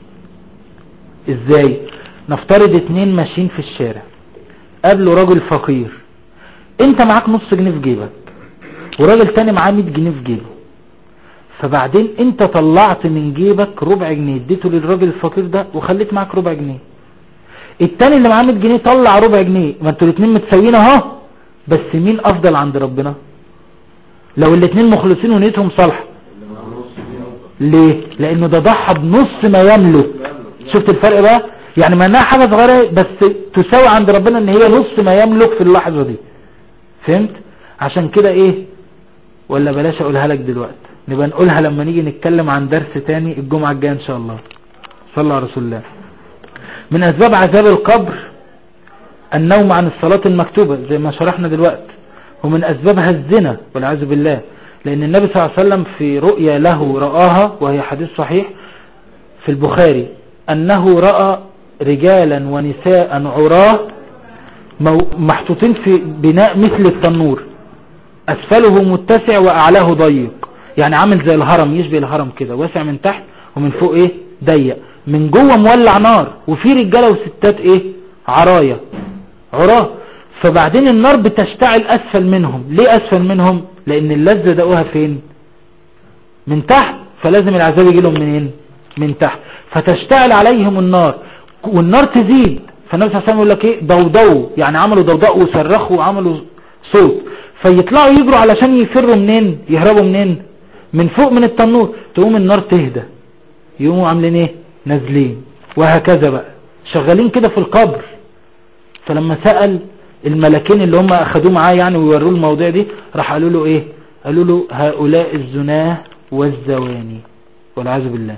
ازاي نفترض اتنين ماشيين في الشارع قابلوا راجل فقير انت معاك نص جنيه في جيبك وراجل تاني معاه 100 جنيه في جيبه فبعدين انت طلعت من جيبك ربع جنيه اديته للراجل الفقير ده وخليت معاك ربع جنيه التاني اللي معاه 100 جنيه طلع ربع جنيه ما انتوا الاتنين متساويين اهو بس مين افضل عند ربنا لو الاتنين مخلصين ونيتهم صالحه ليه لانه ده ضحى بنص ما يملك شفت الفرق بقى يعني ما انها حاجه صغيره بس تساوي عند ربنا ان هي نص ما يملك في اللحظه دي فهمت عشان كده ايه ولا بلاش اقولها لك دلوقتي نبقى نقولها لما نيجي نتكلم عن درس تاني الجمعة الجاية ان شاء الله صلى على رسول الله من اسباب عذاب القبر النوم عن الصلاة المكتوبة زي ما شرحنا دلوقتي ومن اسبابها الزنا والعياذ بالله لان النبي صلى الله عليه وسلم في رؤيا له رآها وهي حديث صحيح في البخاري انه رأى رجالا ونساء عراه مو- محطوطين في بناء مثل التنور اسفله متسع واعلاه ضيق يعني عامل زي الهرم يشبه الهرم كده واسع من تحت ومن فوق ايه ضيق من جوه مولع نار وفي رجاله وستات ايه عرايا عراه فبعدين النار بتشتعل اسفل منهم ليه اسفل منهم لان اللذة دقوها فين من تحت فلازم العذاب يجي لهم منين من تحت فتشتعل عليهم النار والنار تزيد فالنبي صلى الله عليه وسلم يقول لك ايه ضوضوا يعني عملوا ضوضاء وصرخوا وعملوا صوت فيطلعوا يجروا علشان يفروا منين يهربوا منين من فوق من التنور تقوم النار تهدى يقوموا عاملين ايه نازلين وهكذا بقى شغالين كده في القبر فلما سأل الملكين اللي هم اخدوه معاه يعني ويوروه المواضيع دي راح قالوا له ايه قالوا له هؤلاء الزناه والزواني والعياذ بالله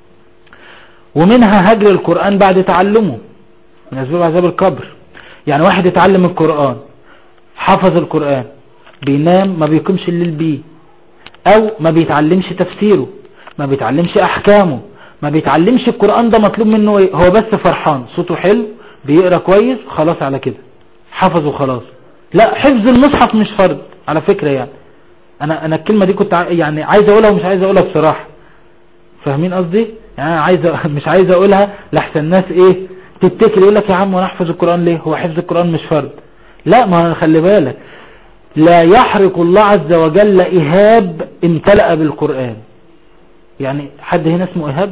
ومنها هجر القرآن بعد تعلمه من أسباب عذاب القبر يعني واحد يتعلم القرآن حفظ القرآن بينام ما بيقومش الليل بيه أو ما بيتعلمش تفسيره ما بيتعلمش أحكامه ما بيتعلمش القرآن ده مطلوب منه ايه هو بس فرحان صوته حلو بيقرأ كويس خلاص على كده حفظه خلاص لا حفظ المصحف مش فرض على فكرة يعني انا انا الكلمة دي كنت ع- يعني عايز اقولها ومش عايز اقولها بصراحة فاهمين قصدي يعني انا عايز أ- مش عايز اقولها لحسن الناس ايه تتكل يقول لك يا عم وانا احفظ القرآن ليه هو حفظ القرآن مش فرض لا ما خلي بالك لا يحرق الله عز وجل إهاب امتلأ بالقرآن يعني حد هنا اسمه إهاب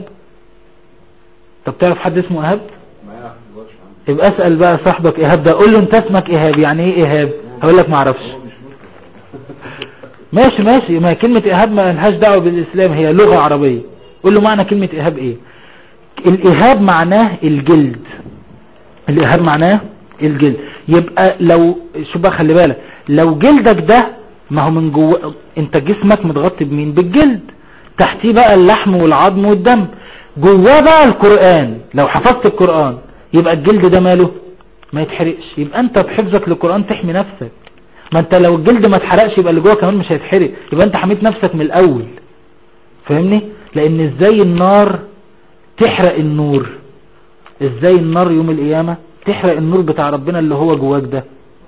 طب تعرف حد اسمه إهاب ما يعرفش عنه يبقى اسأل بقى صاحبك إيهاب ده قول له انت اسمك إيهاب يعني ايه إيهاب هقول لك ما اعرفش هو مش مسلم ماشي ماشي ما كلمة إيهاب ما لهاش دعوة بالإسلام هي لغة عربية قول له معنى كلمة إيهاب إيه الإيهاب معناه الجلد الإيهاب معناه الجلد يبقى لو شو بقى خلي بالك لو جلدك ده ما هو من جوه انت جسمك متغطي بمين بالجلد تحتيه بقى اللحم والعظم والدم جواه بقى القرآن لو حفظت القرآن يبقى الجلد ده ماله ما يتحرقش يبقى انت بحفظك للقرآن تحمي نفسك ما انت لو الجلد ما اتحرقش يبقى اللي جوه كمان مش هيتحرق يبقى انت حميت نفسك من الاول فاهمني لان ازاي النار تحرق النور ازاي النار يوم القيامة تحرق النور بتاع ربنا اللي هو جواك ده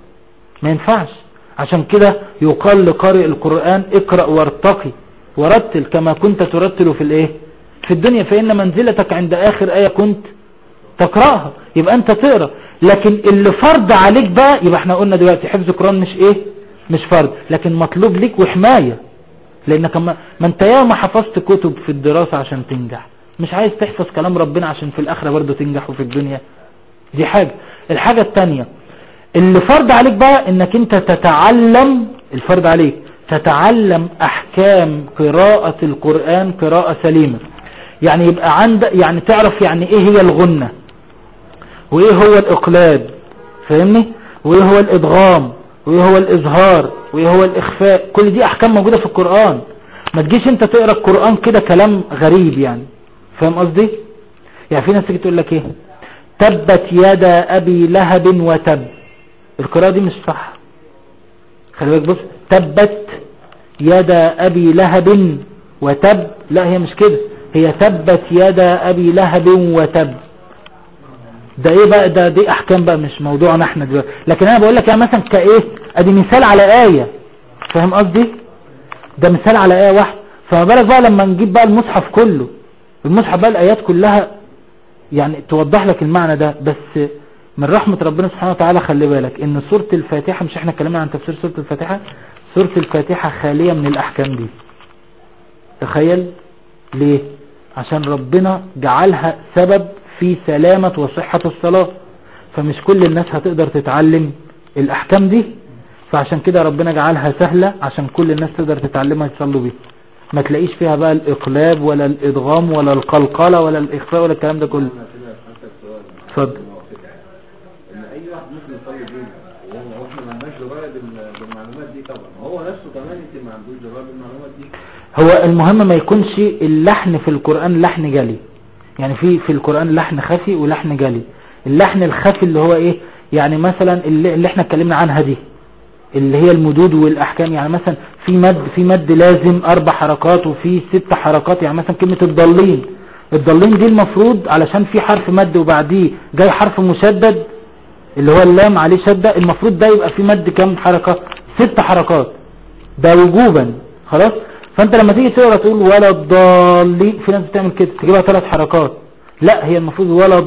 ما ينفعش عشان كده يقال لقارئ القرآن اقرأ وارتقي ورتل كما كنت ترتل في الايه في الدنيا فإن منزلتك عند آخر آية كنت تقرأها يبقى انت تقرأ لكن اللي فرض عليك بقى يبقى احنا قلنا دلوقتي حفظ القرآن مش ايه مش فرض لكن مطلوب ليك وحماية لانك ما, ما انت ياما حفظت كتب في الدراسة عشان تنجح مش عايز تحفظ كلام ربنا عشان في الاخرة برضو تنجح وفي الدنيا دي حاجة الحاجة التانية اللي فرض عليك بقى انك انت تتعلم الفرض عليك تتعلم احكام قراءة القرآن قراءة سليمة يعني يبقى عندك يعني تعرف يعني ايه هي الغنة وايه هو الاقلاب فاهمني وايه هو الادغام وايه هو الاظهار وايه هو الاخفاء كل دي احكام موجودة في القرآن ما تجيش انت تقرأ القرآن كده كلام غريب يعني فاهم قصدي يعني في ناس تيجي تقول لك ايه تبت يدا ابي لهب وتب القراءة دي مش صح خلي بالك بص تبت يدا ابي لهب وتب لا هي مش كده هي تبت يدا ابي لهب وتب ده ايه بقى ده دي احكام بقى مش موضوعنا احنا دلوقتي لكن انا بقول لك يعني مثلا كايه ادي مثال على ايه فاهم قصدي ده مثال على ايه واحده فما بالك بقى لما نجيب بقى المصحف كله المصحف بقى الايات كلها يعني توضح لك المعنى ده بس من رحمة ربنا سبحانه وتعالى خلي بالك ان سورة الفاتحة مش احنا اتكلمنا عن تفسير سورة الفاتحة سورة الفاتحة خالية من الاحكام دي تخيل ليه عشان ربنا جعلها سبب في سلامة وصحة الصلاة فمش كل الناس هتقدر تتعلم الاحكام دي فعشان كده ربنا جعلها سهلة عشان كل الناس تقدر تتعلمها يصلوا بيها ما تلاقيش فيها بقى الاقلاب ولا الادغام ولا القلقلة ولا الاخفاء ولا الكلام ده كله انا كده اسالك سؤال اتفضل ان اي واحد ممكن يصلي بينا وهو- واحنا ما عندناش درايه بال- بالمعلومات دي طبعا هو نفسه كمان يمكن ما عندوش درايه بالمعلومات دي هو المهم ما يكونش اللحن في القرآن لحن جلي يعني في في القرآن لحن خفي ولحن جلي اللحن الخفي اللي هو ايه يعني مثلا اللي, اللي احنا اتكلمنا عنها دي اللي هي المدود والاحكام يعني مثلا في مد في مد لازم اربع حركات وفي ست حركات يعني مثلا كلمة الضالين الضالين دي المفروض علشان في حرف مد وبعديه جاي حرف مشدد اللي هو اللام عليه شدة المفروض ده يبقى في مد كام حركة ست حركات ده وجوبا خلاص فانت لما تيجي تقرا تقول ولا الضالين في ناس بتعمل كده تجيبها ثلاث حركات لا هي المفروض ولا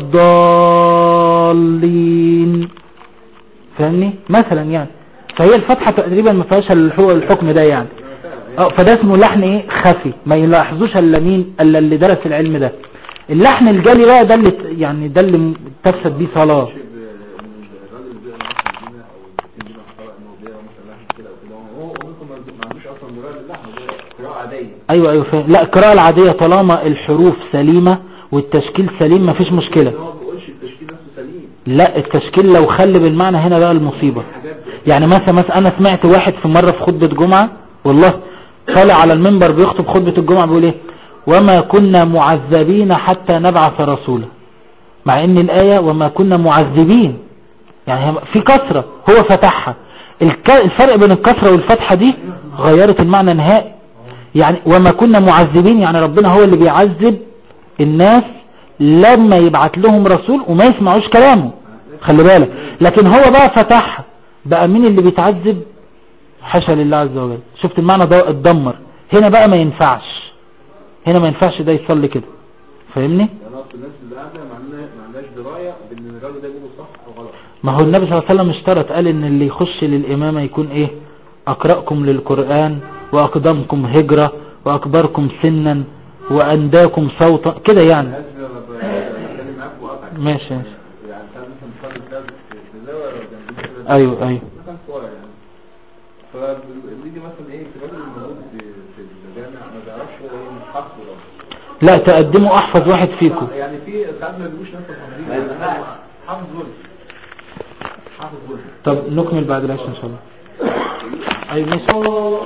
الضالين فاهمني مثلا يعني فهي الفتحة تقريبا ما فيهاش الحو- الحكم ده يعني اه فده اسمه لحن ايه خفي ما يلاحظوش الا مين الا اللي درس العلم ده اللحن الجلي بقى ده اللي ت- يعني ده اللي تفسد بيه صلاة شيء ب- ان الراجل بيقرا مثلا دينا او دينا قراءه انه بيقرا مثلا لحن كده او كده هو هو ممكن ما ما عندوش اصلا درايه باللحن هو بيقرا قراءه عاديه ايوه ايوه فاهم لا القراءة العادية طالما الحروف سليمة والتشكيل سليم مفيش مشكلة إن هو ما بيقولش التشكيل نفسه سليم لا التشكيل لو خلي بالمعنى هنا بقى المصيبة حاجات يعني مثلا مثلا انا سمعت واحد في مرة في خطبة جمعة والله طالع على المنبر بيخطب خطبة الجمعة بيقول ايه وما كنا معذبين حتى نبعث رسولا مع ان الآية وما كنا معذبين يعني هم- في كسرة هو فتحها الك- الفرق بين الكسرة والفتحة دي غيرت المعنى نهائي يعني وما كنا معذبين يعني ربنا هو اللي بيعذب الناس لما يبعت لهم رسول وما يسمعوش كلامه خلي بالك لكن هو بقى فتحها بقى مين اللي بيتعذب حاشا لله عز وجل شفت المعنى ده اتدمر هنا بقى ما ينفعش هنا ما ينفعش ده يصلي كده فاهمني يعني اصل الناس اللي قاعده ما عندها- ما عندهاش درايه بان الراجل ده بيقوله صح او غلط ما هو النبي صلى الله عليه وسلم اشترط قال ان اللي يخش للإمامة يكون ايه اقرأكم للقرآن واقدمكم هجرة واكبركم سنا وانداكم صوتا كده يعني اسف انا ب- بتكلم معاك وقطعك ماشي ماشي يعني كان مثلا بيصلي كتاب في في الزاويه جنبيه كده ايوه ايوه مكان صغير يعني فبيجي مثلا ايه في الراجل الموجود في في الجامع ما بيعرفش هو ايه مش حافظه ولا لا تقدموا احفظ واحد فيكم يعني في ساعات ما بيجوش ناس حافظين يعني حافظ ولد حافظ ولد طب نكمل بعد العشاء ان شاء الله ايوه ماشي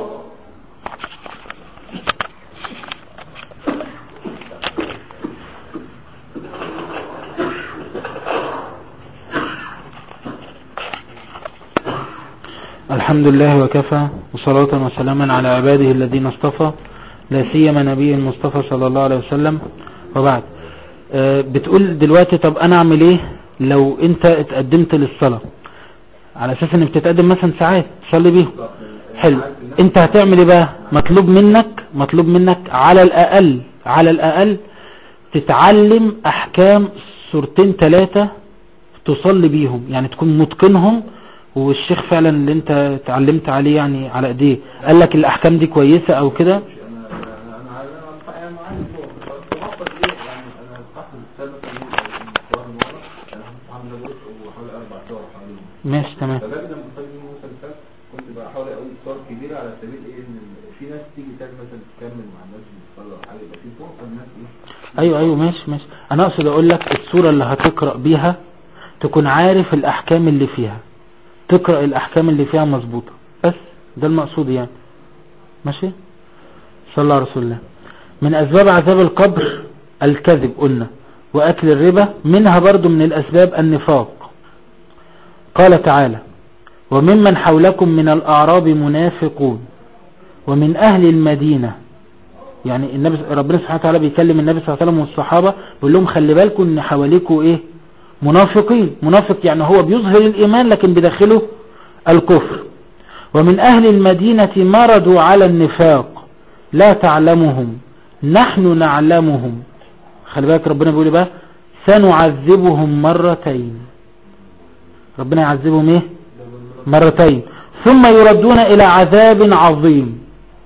الحمد لله وكفى وصلاة وسلاما على عباده الذين اصطفى لا سيما نبي المصطفى صلى الله عليه وسلم وبعد آه، بتقول دلوقتي طب انا اعمل ايه لو انت اتقدمت للصلاة على اساس انك بتتقدم مثلا ساعات تصلي بيهم حلو انت هتعمل ايه بقى مطلوب منك مطلوب منك على الاقل على الاقل تتعلم احكام سورتين ثلاثة تصلي بيهم يعني تكون متقنهم والشيخ فعلا اللي انت اتعلمت عليه يعني على ايديه قال لك الاحكام دي كويسة او كده انا انا انا عايز انا انا عايز بفكر ايه يعني انا حافظ الكتاب مثلا القران من ورا انا عامل جزء وحوالي اربع صور حوالين ماشي تمام فباجي لما بصلي يوم مثلا فات كنت بحاول اقول صور كبيره على سبيل ايه ان في ناس تيجي تاني مثلا تكمل مع الناس اللي بتصلي ولا حاجه يبقى في فرصه الناس ايه ايوه ايوه ماشي ماشي انا اقصد اقول لك الصورة اللي هتقرأ بيها تكون عارف الاحكام اللي فيها تقرأ الاحكام اللي فيها مظبوطة بس ده المقصود يعني ماشي صلى الله على رسول الله من اسباب عذاب القبر الكذب قلنا واكل الربا منها برضو من الاسباب النفاق قال تعالى وممن حولكم من الاعراب منافقون ومن اهل المدينة يعني النبي ربنا سبحانه وتعالى بيكلم النبي صلى الله عليه وسلم والصحابة بيقول لهم خلي بالكم ان حواليكم ايه منافقين منافق يعني هو بيظهر الايمان لكن بداخله الكفر ومن اهل المدينة مرضوا على النفاق لا تعلمهم نحن نعلمهم خلي بالك ربنا بيقول إيه بقى سنعذبهم مرتين ربنا يعذبهم ايه مرتين ثم يردون الى عذاب عظيم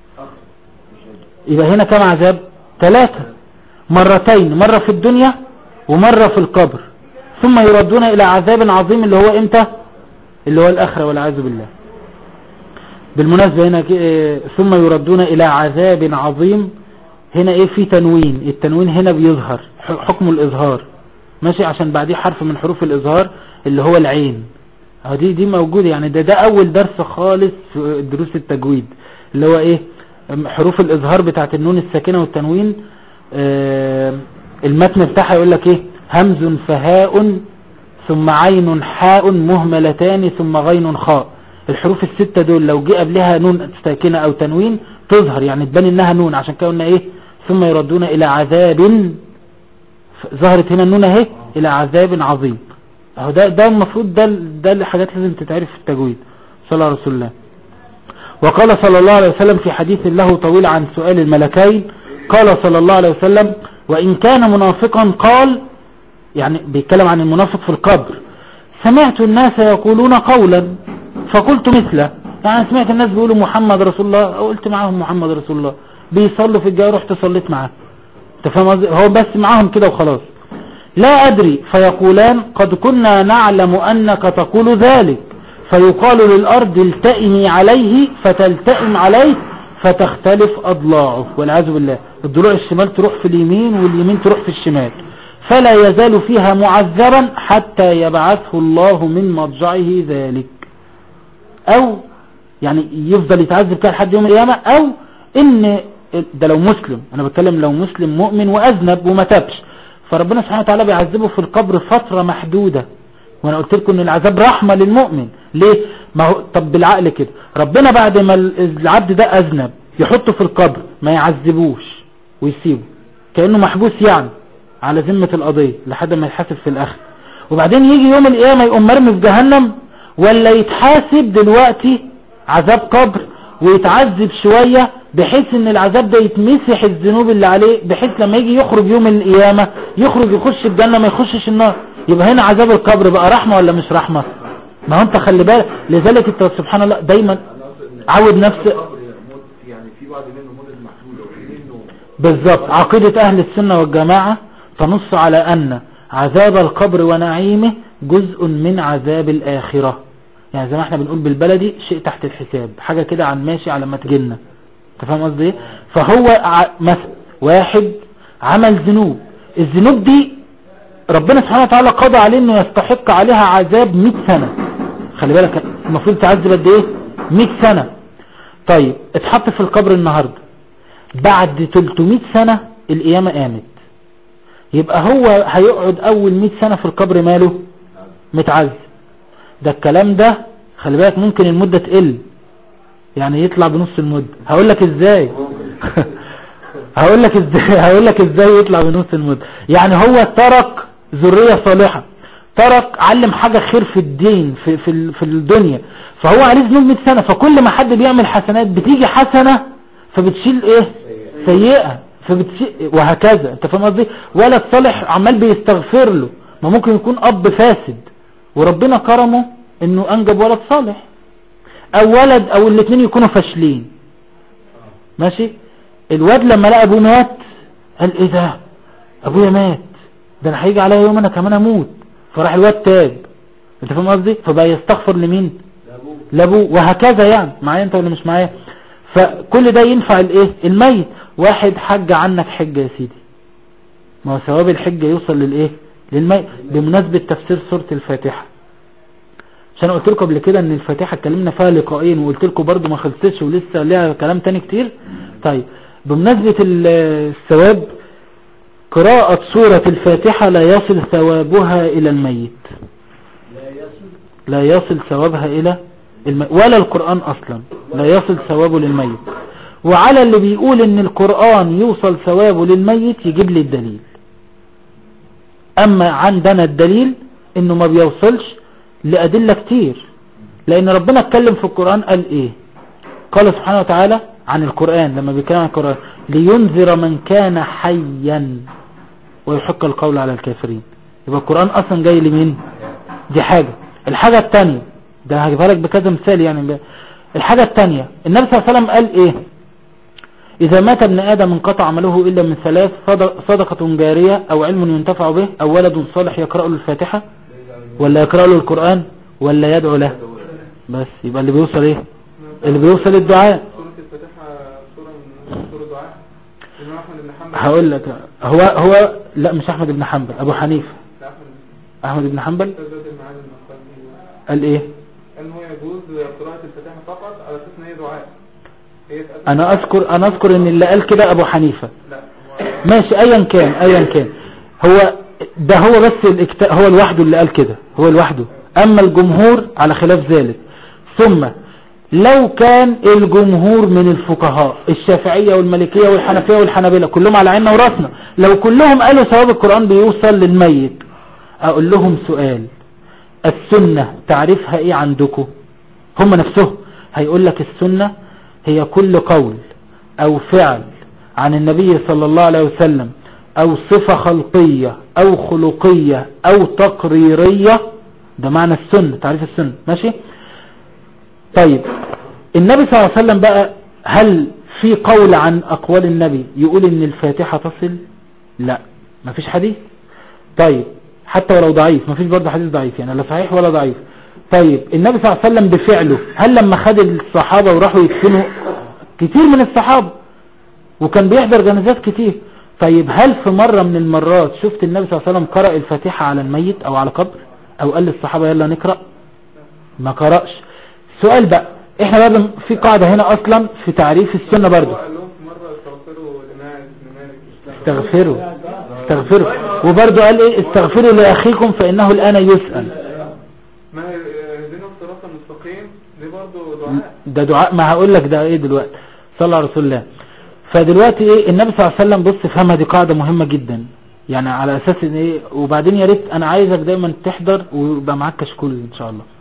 يبقى هنا كم عذاب ثلاثة مرتين مرة في الدنيا ومرة في القبر ثم يردون الى عذاب عظيم اللي هو امتى اللي هو الاخرة والعياذ بالله بالمناسبة هنا ك- إيه، ثم يردون الى عذاب عظيم هنا ايه في تنوين التنوين هنا بيظهر ح- حكم الاظهار ماشي عشان بعديه حرف من حروف الاظهار اللي هو العين اه دي دي موجودة يعني ده ده اول درس خالص في دروس التجويد اللي هو ايه ام- حروف الاظهار بتاعت النون الساكنة والتنوين آه، المتن بتاعها يقول لك ايه همز فهاء ثم عين حاء مهملتان ثم غين خاء الحروف الستة دول لو جه قبلها نون ساكنة او تنوين تظهر يعني تبان انها نون عشان كده قلنا ايه ثم يردون الى عذاب ف- ظهرت هنا النون اهي الى عذاب عظيم اهو ده ده المفروض ده ده الحاجات لازم تتعرف في التجويد صلى الله عليه وسلم وقال صلى الله عليه وسلم في حديث له طويل عن سؤال الملكين قال صلى الله عليه وسلم وإن كان منافقا قال يعني بيتكلم عن المنافق في القبر سمعت الناس يقولون قولا فقلت مثله يعني سمعت الناس بيقولوا محمد رسول الله قلت معاهم محمد رسول الله بيصلوا في الجاي رحت صليت معاه انت فاهم قصدي؟ هو بس معاهم كده وخلاص لا أدري فيقولان قد كنا نعلم أنك تقول ذلك فيقال للأرض التئمي عليه فتلتئم عليه فتختلف أضلاعه والعياذ بالله الضلوع الشمال تروح في اليمين واليمين تروح في الشمال فلا يزال فيها معذبا حتى يبعثه الله من مضجعه ذلك أو يعني يفضل يتعذب كده لحد يوم القيامة أو إن ده لو مسلم أنا بتكلم لو مسلم مؤمن وأذنب وما تابش فربنا سبحانه وتعالى بيعذبه في القبر فترة محدودة وانا قلت لكم ان العذاب رحمة للمؤمن ليه ما هو طب بالعقل كده ربنا بعد ما العبد ده اذنب يحطه في القبر ما يعذبوش ويسيبه كأنه محبوس يعني على ذمة القضية لحد ما يتحاسب في الاخر وبعدين يجي يوم القيامة يقوم مرمي في جهنم ولا يتحاسب دلوقتي عذاب قبر ويتعذب شوية بحيث ان العذاب ده يتمسح الذنوب اللي عليه بحيث لما يجي يخرج يوم القيامة يخرج يخش الجنة ما يخشش النار يبقى هنا عذاب القبر بقى رحمة ولا مش رحمة ما هو انت خلي بالك لذلك انت سبحان الله دايما انا اقصد ان عود نفس القبر مد يعني في بعض منه مدد محدوده وفي منه بالظبط عقيدة اهل السنة والجماعة تنص على ان عذاب القبر ونعيمه جزء من عذاب الاخرة يعني زي ما احنا بنقول بالبلدي شيء تحت الحساب حاجة كده عن ماشي على ما تجينا انت فاهم قصدي ايه فهو ع... مثلا واحد عمل ذنوب الذنوب دي ربنا سبحانه وتعالى قضى عليه انه يستحق عليها عذاب 100 سنة خلي بالك المفروض تعذب قد ايه 100 سنة طيب اتحط في القبر النهاردة بعد 300 سنة القيامة قامت يبقى هو هيقعد اول 100 سنة في القبر ماله متعذب ده الكلام ده خلي بالك ممكن المدة تقل يعني يطلع بنص المدة هقول لك ازاي هقول لك ازاي هقول لك ازاي يطلع بنص المدة يعني هو ترك ذرية صالحة ترك علم حاجة خير في الدين في في ال- في الدنيا فهو عليه ذنوب 100 سنة فكل ما حد بيعمل حسنات بتيجي حسنة فبتشيل ايه سيئة فبتشيل وهكذا انت فاهم قصدي ولد صالح عمال بيستغفر له ما ممكن يكون اب فاسد وربنا كرمه انه انجب ولد صالح او ولد او الاثنين يكونوا فاشلين ماشي الواد لما لقى ابوه مات قال ايه ده ابويا مات ده انا هيجي عليا يوم انا كمان اموت فراح الواد تاب انت فاهم قصدي فبقى يستغفر لمين لابوه وهكذا يعني معايا انت ولا مش معايا فكل ده ينفع الايه الميت واحد حج عنك حجة يا سيدي ما هو ثواب الحجة يوصل للايه للميت بمناسبة تفسير سورة الفاتحة عشان قلت لكم قبل كده ان الفاتحة اتكلمنا فيها لقاءين وقلت لكم برضو ما خلصتش ولسه ليها كلام تاني كتير طيب بمناسبة ال- الثواب قراءة سورة الفاتحة لا يصل ثوابها إلى الميت لا يصل ثوابها إلى الميت ولا القرآن أصلا لا يصل ثوابه للميت وعلى اللي بيقول ان القرآن يوصل ثوابه للميت يجيب لي الدليل أما عندنا الدليل انه ما بيوصلش لأدلة كتير لأن ربنا اتكلم في القرآن قال إيه قال سبحانه وتعالى عن القرآن لما بيتكلم عن القرآن لينذر من كان حيا ويحق القول على الكافرين يبقى القرآن أصلا جاي لمين دي حاجة الحاجة التانية ده هجيبها لك بكذا مثال يعني ب- الحاجة التانية النبي صلى الله عليه وسلم قال إيه إذا مات ابن آدم انقطع عمله إلا من ثلاث صدق- صدقة جارية أو علم ينتفع به أو ولد صالح يقرأ له الفاتحة ولا يقرأ له القرآن ولا يدعو له بس يبقى اللي بيوصل ايه اللي بيوصل الدعاء سورة الفاتحة سورة من سورة دعاء الإمام أحمد بن حنبل هقول لك هو هو لا مش احمد بن حنبل ابو حنيفه أحمد احمد بن حنبل تزاد المعاد المقدم قال ايه ان هو يجوز قراءة الفاتحة فقط على اساس ان هي دعاء هي في أساس انا اذكر انا اذكر ان اللي قال كده ابو حنيفة لا هو ماشي ايا كان ايا كان هو ده هو بس الاكت... هو لوحده اللي قال كده هو لوحده اما الجمهور على خلاف ذلك ثم لو كان الجمهور من الفقهاء الشافعية والمالكية والحنفية والحنابلة كلهم على عيننا وراسنا لو كلهم قالوا ثواب القرآن بيوصل للميت اقول لهم سؤال السنة تعرفها ايه عندكم هم نفسهم هيقول لك السنة هي كل قول او فعل عن النبي صلى الله عليه وسلم او صفة خلقية او خلقية او تقريرية ده معنى السنة تعريف السنة ماشي طيب النبي صلى الله عليه وسلم بقى هل في قول عن اقوال النبي يقول ان الفاتحة تصل لا مفيش حديث طيب حتى ولو ضعيف مفيش برضه حديث ضعيف يعني لا صحيح ولا ضعيف طيب النبي صلى الله عليه وسلم بفعله هل لما خد الصحابة وراحوا يدفنوا كتير من الصحابة وكان بيحضر جنازات كتير طيب هل في مرة من المرات شفت النبي صلى الله عليه وسلم قرأ الفاتحة على الميت او على قبر او قال للصحابة يلا نقرأ ما قرأش سؤال بقى احنا بقى بن- في قاعدة هنا اصلا في تعريف السنة هو برضه قال لهم في مرة استغفروا لمالك بن مالك استغفروا استغفروا وبرضه قال ايه استغفروا لاخيكم فانه الان يسأل ما هي اهدنا الصراط المستقيم دي برضه دعاء ده دعاء ما هقول لك ده ايه دلوقتي صلى على رسول الله فدلوقتي ايه النبي صلى الله عليه وسلم بص فهمها دي قاعدة مهمة جدا يعني على اساس ان ايه وبعدين يا ريت انا عايزك دايما تحضر ويبقى معاك كشكول ان شاء الله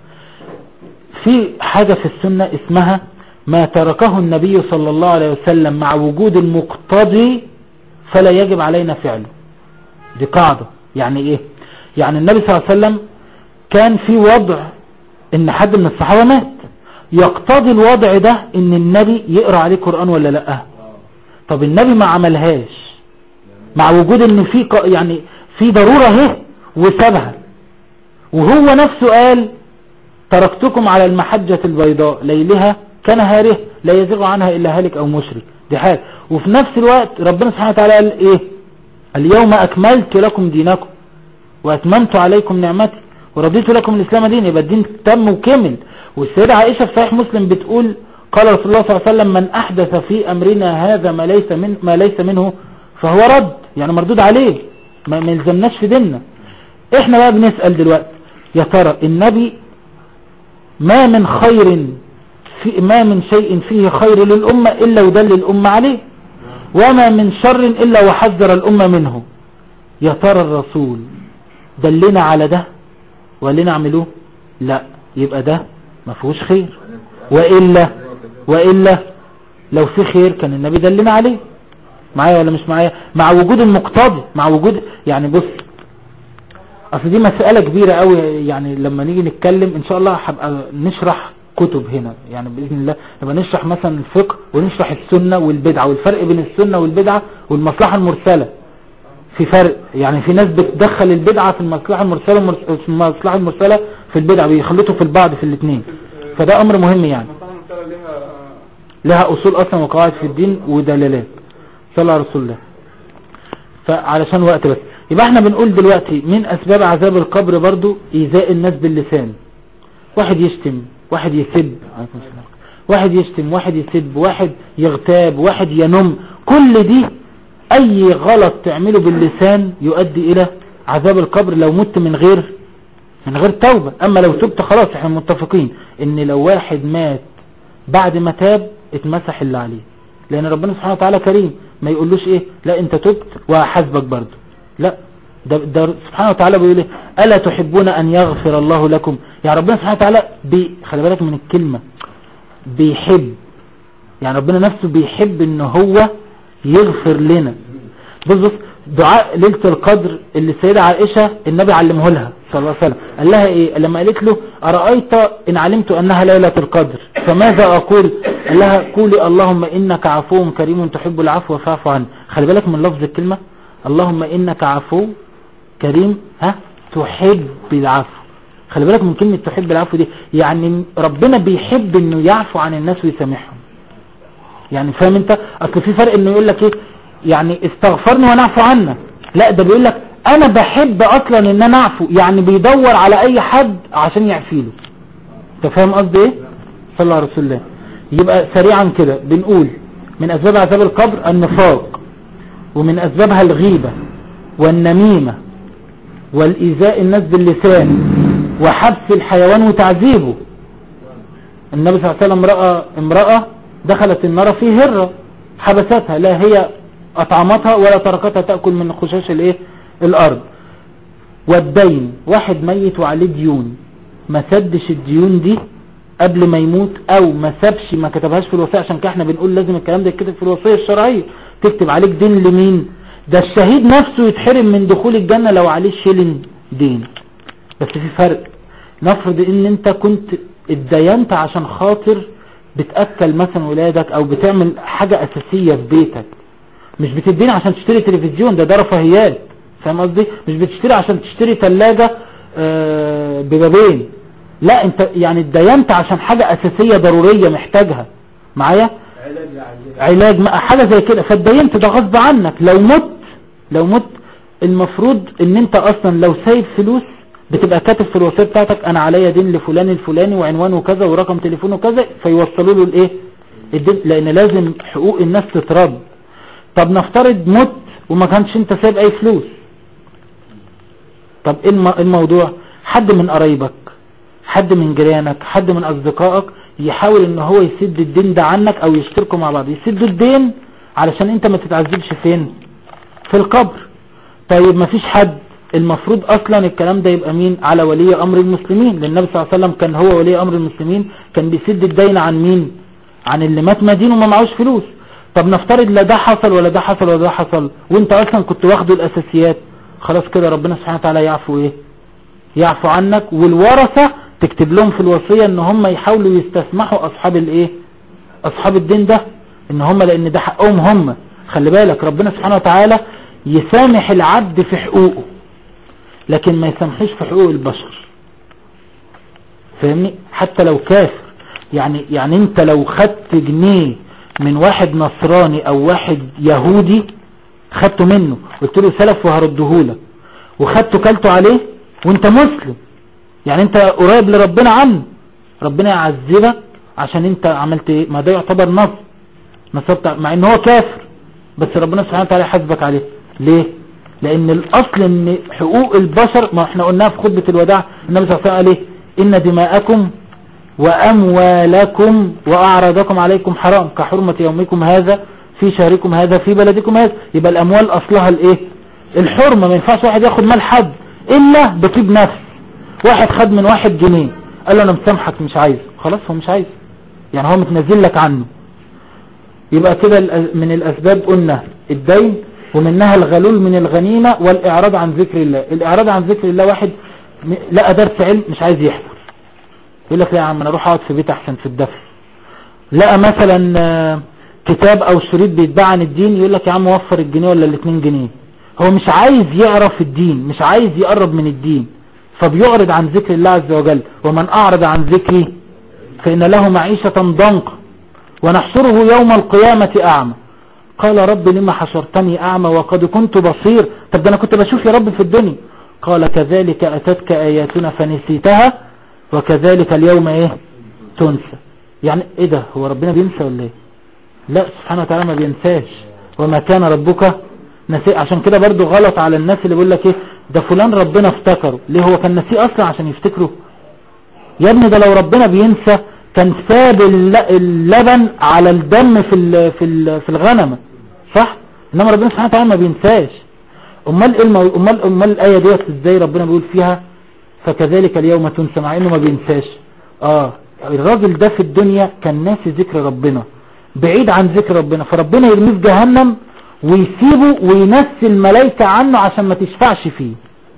في حاجة في السنة اسمها ما تركه النبي صلى الله عليه وسلم مع وجود المقتضي فلا يجب علينا فعله دي قاعدة يعني ايه يعني النبي صلى الله عليه وسلم كان في وضع ان حد من الصحابة مات يقتضي الوضع ده ان النبي يقرأ عليه قرآن ولا لا طب النبي ما عملهاش مع وجود ان في ق- يعني في ضرورة اهي وسابها وهو نفسه قال تركتكم على المحجة البيضاء ليلها كنهارها لا يزيغ عنها الا هالك او مشرك دي حاجة وفي نفس الوقت ربنا سبحانه وتعالى قال ايه اليوم اكملت لكم دينكم واتممت عليكم نعمتي ورضيت لكم الاسلام دين يبقى الدين تم وكمل والسيدة عائشة في صحيح مسلم بتقول قال رسول الله صلى الله عليه وسلم من احدث في امرنا هذا ما ليس من ما ليس منه فهو رد يعني مردود عليه ما ما يلزمناش في ديننا احنا بقى بنسأل دلوقتي يا ترى النبي ما من خير في ما من شيء فيه خير للأمة إلا ودل الأمة عليه وما من شر إلا وحذر الأمة منه يا ترى الرسول دلنا على ده وقال لنا اعملوه لا يبقى ده ما فيهوش خير وإلا وإلا لو في خير كان النبي دلنا عليه معايا ولا مش معايا مع وجود المقتضي مع وجود يعني بص اصل دي مسألة كبيرة قوي يعني لما نيجي نتكلم ان شاء الله هبقى نشرح كتب هنا يعني بإذن الله نبقى نشرح مثلا الفقه ونشرح السنة والبدعة والفرق بين السنة والبدعة والمصلحة المرسلة في فرق يعني في ناس بتدخل البدعة في المصلحة المرسلة والمرس- في المصلحة المرسلة في البدعة بيخلطوا في البعض في الاثنين فده امر مهم يعني المصلحة المرسلة ليها لها اصول اصلا وقواعد في الدين ودلالات صلى على رسول الله فعلشان وقت بس يبقى احنا بنقول دلوقتي من اسباب عذاب القبر برضو ايذاء الناس باللسان واحد يشتم واحد يسب عليكم السلام. واحد يشتم واحد يسب واحد يغتاب واحد ينم كل دي اي غلط تعمله باللسان يؤدي الى عذاب القبر لو مت من غير من غير توبة اما لو تبت خلاص احنا متفقين ان لو واحد مات بعد ما تاب اتمسح اللي عليه لان ربنا سبحانه وتعالى كريم ما يقولوش ايه لا انت تبت وهحاسبك برضه لا ده, ده سبحانه وتعالى بيقول ايه الا تحبون ان يغفر الله لكم يعني ربنا سبحانه وتعالى بي خلي بالك من الكلمة بيحب يعني ربنا نفسه بيحب ان هو يغفر لنا بص بص دعاء ليلة القدر اللي السيدة عائشة النبي علمه لها صلى الله عليه وسلم قال لها ايه لما قالت له أرأيت إن علمت أنها ليلة القدر فماذا أقول قال لها قولي اللهم إنك عفو كريم تحب العفو فاعف عنه خلي بالك من لفظ الكلمة اللهم إنك عفو كريم ها تحب العفو خلي بالك من كلمة تحب العفو دي يعني ربنا بيحب انه يعفو عن الناس ويسامحهم يعني فاهم انت اصل في فرق انه يقول لك ايه يعني استغفرني وانا اعفو عنك لا ده بيقول لك انا بحب اصلا ان انا اعفو يعني بيدور على اي حد عشان يعفي له انت فاهم قصدي ايه صلى على رسول الله يبقى سريعا كده بنقول من اسباب عذاب القبر النفاق ومن اسبابها الغيبة والنميمة والايذاء الناس باللسان وحبس الحيوان وتعذيبه النبي صلى الله عليه وسلم رأى امرأة دخلت النار في هرة حبستها لا هي أطعمتها ولا تركتها تأكل من خشاش الايه الأرض والدين واحد ميت وعليه ديون ما سدش الديون دي قبل ما يموت او ما سابش ما كتبهاش في الوصية عشان كده احنا بنقول لازم الكلام ده يتكتب في الوصية الشرعية تكتب عليك دين لمين ده الشهيد نفسه يتحرم من دخول الجنة لو عليه شيلين دين بس في فرق نفرض ان انت كنت اتدينت عشان خاطر بتأكل مثلا ولادك او بتعمل حاجة اساسية في بيتك مش بتدين عشان تشتري تلفزيون ده ده رفاهيات فاهم قصدي مش بتشتري عشان تشتري ثلاجة آه ببابين لا انت يعني اتدينت عشان حاجة اساسية ضرورية محتاجها معايا علاج لعجل علاج ما حاجة زي كده فاتدينت ده غصب عنك لو مت لو مت المفروض ان انت اصلا لو سايب فلوس بتبقى كاتب في الوصية بتاعتك انا عليا دين لفلان الفلاني وعنوانه كذا ورقم تليفونه كذا فيوصلوا له الايه الدين لان لازم حقوق الناس تترد طب نفترض مت وما كانش انت سايب اي فلوس طب ايه الم- الموضوع حد من قرايبك حد من جيرانك حد من اصدقائك يحاول ان هو يسد الدين ده عنك او يشتركوا مع بعض يسدوا الدين علشان انت ما تتعذبش فين في القبر طيب ما فيش حد المفروض اصلا الكلام ده يبقى مين على ولي امر المسلمين لان النبي صلى الله عليه وسلم كان هو ولي امر المسلمين كان بيسد الدين عن مين عن اللي مات مدين وما معهوش فلوس طب نفترض لا ده حصل ولا ده حصل ولا ده حصل وانت اصلا كنت واخده الاساسيات خلاص كده ربنا سبحانه وتعالى يعفو ايه يعفو عنك والورثة تكتب لهم في الوصية ان هم يحاولوا يستسمحوا اصحاب الايه اصحاب الدين ده ان هم لان ده حقهم هم خلي بالك ربنا سبحانه وتعالى يسامح العبد في حقوقه لكن ما يسامحوش في حقوق البشر فاهمني حتى لو كافر يعني يعني انت لو خدت جنيه من واحد نصراني او واحد يهودي خدته منه قلت له سلف وهردهولك وخدته كلته عليه وانت مسلم يعني انت قريب لربنا عنه ربنا يعذبك عشان انت عملت ايه ما ده يعتبر نصب نصبت مع ان هو كافر بس ربنا سبحانه وتعالى يحاسبك عليه ليه لان الاصل ان حقوق البشر ما احنا قلناها في خطبة الوداع النبي صلى الله عليه وسلم قال ايه ان دماءكم واموالكم واعراضكم عليكم حرام كحرمة يومكم هذا في شهركم هذا في بلدكم هذا يبقى الاموال اصلها الايه الحرمة ما ينفعش واحد ياخد مال حد الا بطيب نفس واحد خد من واحد جنيه قال له انا مسامحك مش عايز خلاص هو مش عايز يعني هو متنزل لك عنه يبقى كده الأ- من الاسباب قلنا الدين ومنها الغلول من الغنيمة والاعراض عن ذكر الله الاعراض عن ذكر الله واحد م- لقى درس علم مش عايز يحضر يقول لك لا يا عم انا اروح اقعد في بيت احسن في الدفع لقى مثلا آه، كتاب او شريط بيتباع عن الدين يقول لك يا عم وفر الجنيه ولا الاتنين جنيه هو مش عايز يعرف الدين مش عايز يقرب من الدين فبيعرض عن ذكر الله عز وجل ومن اعرض عن ذكري فان له معيشة ضنقا ونحشره يوم القيامة اعمى قال رب لما حشرتني اعمى وقد كنت بصير طب ده انا كنت بشوف يا رب في الدنيا قال كذلك اتتك اياتنا فنسيتها وكذلك اليوم ايه تنسى يعني ايه ده هو ربنا بينسى ولا ايه لا سبحانه وتعالى ما بينساش وما كان ربك نسي عشان كده برضو غلط على الناس اللي بيقول لك ايه ده فلان ربنا افتكره ليه هو كان نسيه اصلا عشان يفتكره يا ابني ده لو ربنا بينسى كان ساب الل- اللبن على الدم في ال في ال في الغنمه صح انما ربنا سبحانه وتعالى ما بينساش امال ايه المو... امال امال الايه ديت ازاي ربنا بيقول فيها فكذلك اليوم تنسى مع انه ما بينساش اه الراجل ده في الدنيا كان ناسي ذكر ربنا بعيد عن ذكر ربنا فربنا يرميه في جهنم ويسيبه وينسي الملائكة عنه عشان ما تشفعش فيه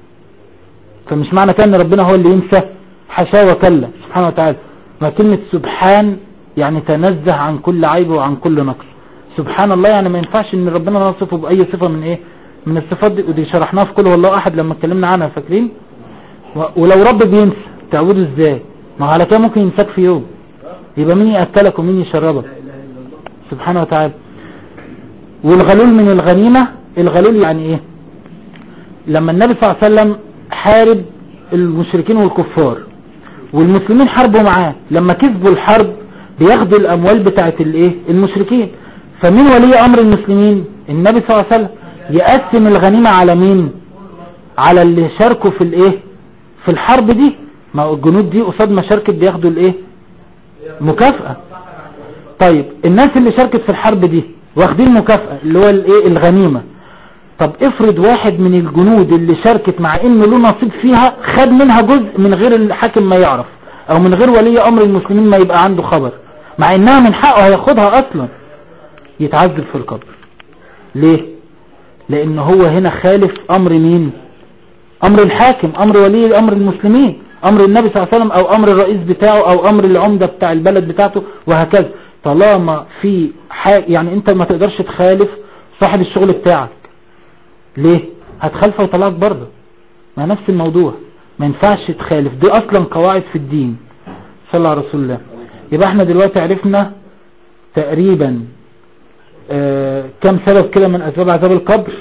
فمش معنى كان ربنا هو اللي ينسى حاشاه وكلا سبحانه وتعالى ما كلمة سبحان يعني تنزه عن كل عيب وعن كل نقص سبحان الله يعني ما ينفعش ان ربنا نصفه بأي صفة من ايه من الصفات دي ودي شرحناها في كل والله احد لما اتكلمنا عنها فاكرين و- ولو رب بينسى تعبده ازاي ما هو على كده ممكن ينساك في يوم يبقى مين يأكلك ومين يشربك سبحانه وتعالى والغلول من الغنيمة الغلول يعني ايه لما النبي صلى الله عليه وسلم حارب المشركين والكفار والمسلمين حاربوا معاه لما كسبوا الحرب بياخدوا الاموال بتاعت الايه المشركين فمين ولي امر المسلمين النبي صلى الله عليه وسلم يقسم الغنيمة على مين على اللي شاركوا في الايه في الحرب دي ما هو الجنود دي قصاد ما شاركت بياخدوا الايه مكافأة طيب الناس اللي شاركت في الحرب دي واخدين مكافأة اللي هو الايه الغنيمة طب افرض واحد من الجنود اللي شاركت مع انه له نصيب فيها خد منها جزء من غير الحاكم ما يعرف او من غير ولي امر المسلمين ما يبقى عنده خبر مع انها من حقه هياخدها اصلا يتعذب في القبر ليه لان هو هنا خالف امر مين امر الحاكم امر ولي امر المسلمين امر النبي صلى الله عليه وسلم او امر الرئيس بتاعه او امر العمدة بتاع البلد بتاعته وهكذا طالما في حاجة يعني انت ما تقدرش تخالف صاحب الشغل بتاعك ليه هتخالفه يطلعك بره ما نفس الموضوع ما ينفعش تخالف دي اصلا قواعد في الدين صلى على رسول الله يبقى احنا دلوقتي عرفنا تقريبا آه كم سبب كده من اسباب عذاب القبر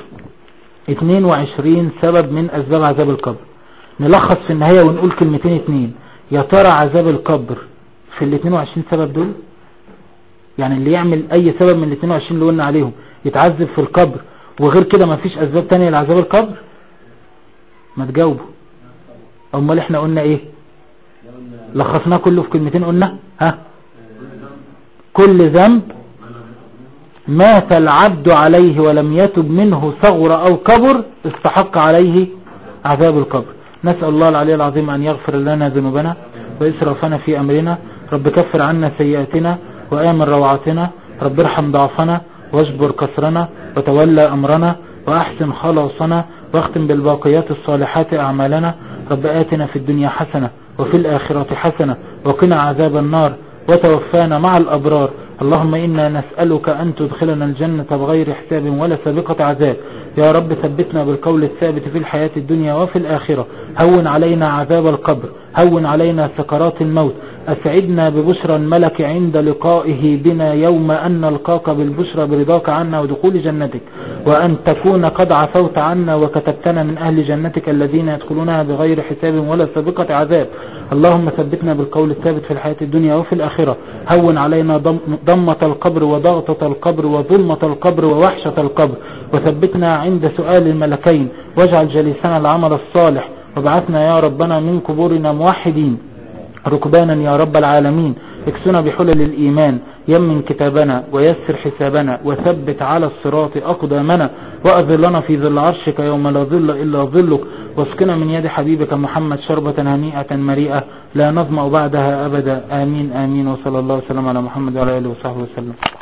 22 سبب من اسباب عذاب القبر نلخص في النهاية ونقول كلمتين اتنين يا ترى عذاب القبر في ال 22 سبب دول يعني اللي يعمل اي سبب من ال 22 اللي قلنا عليهم يتعذب في القبر وغير كده ما فيش اسباب تانية لعذاب القبر ما تجاوبوا امال احنا قلنا ايه لخصناه كله في كلمتين قلنا ها كل ذنب مات العبد عليه ولم يتب منه صغر او كبر استحق عليه عذاب القبر نسأل الله العلي العظيم أن يغفر لنا ذنوبنا وإسرافنا في أمرنا رب كفر عنا سيئاتنا وآمن روعاتنا رب ارحم ضعفنا واجبر كسرنا وتولى أمرنا وأحسن خلاصنا واختم بالباقيات الصالحات أعمالنا رب آتنا في الدنيا حسنة وفي الآخرة حسنة وقنا عذاب النار وتوفانا مع الأبرار اللهم إنا نسألك أن تدخلنا الجنة بغير حساب ولا سابقة عذاب يا رب ثبتنا بالقول الثابت في الحياة الدنيا وفي الآخرة هون علينا عذاب القبر هون علينا سكرات الموت أسعدنا ببشرى الملك عند لقائه بنا يوم أن نلقاك بالبشرى برضاك عنا ودخول جنتك وأن تكون قد عفوت عنا وكتبتنا من أهل جنتك الذين يدخلونها بغير حساب ولا سابقة عذاب اللهم ثبتنا بالقول الثابت في الحياة الدنيا وفي الآخرة هون علينا ضم ضمة القبر وضغطة القبر وظلمة القبر ووحشة القبر وثبتنا عند سؤال الملكين واجعل جليسنا العمل الصالح وابعثنا يا ربنا من قبورنا موحدين ركبانا يا رب العالمين اكسنا بحلل الإيمان يمن كتابنا ويسر حسابنا وثبت على الصراط أقدامنا وأذلنا في ظل عرشك يوم لا ظل إلا ظلك واسقنا من يد حبيبك محمد شربة هنيئة مريئة لا نظمأ بعدها أبدا آمين آمين وصلى الله وسلم على محمد وعلى آله وصحبه وسلم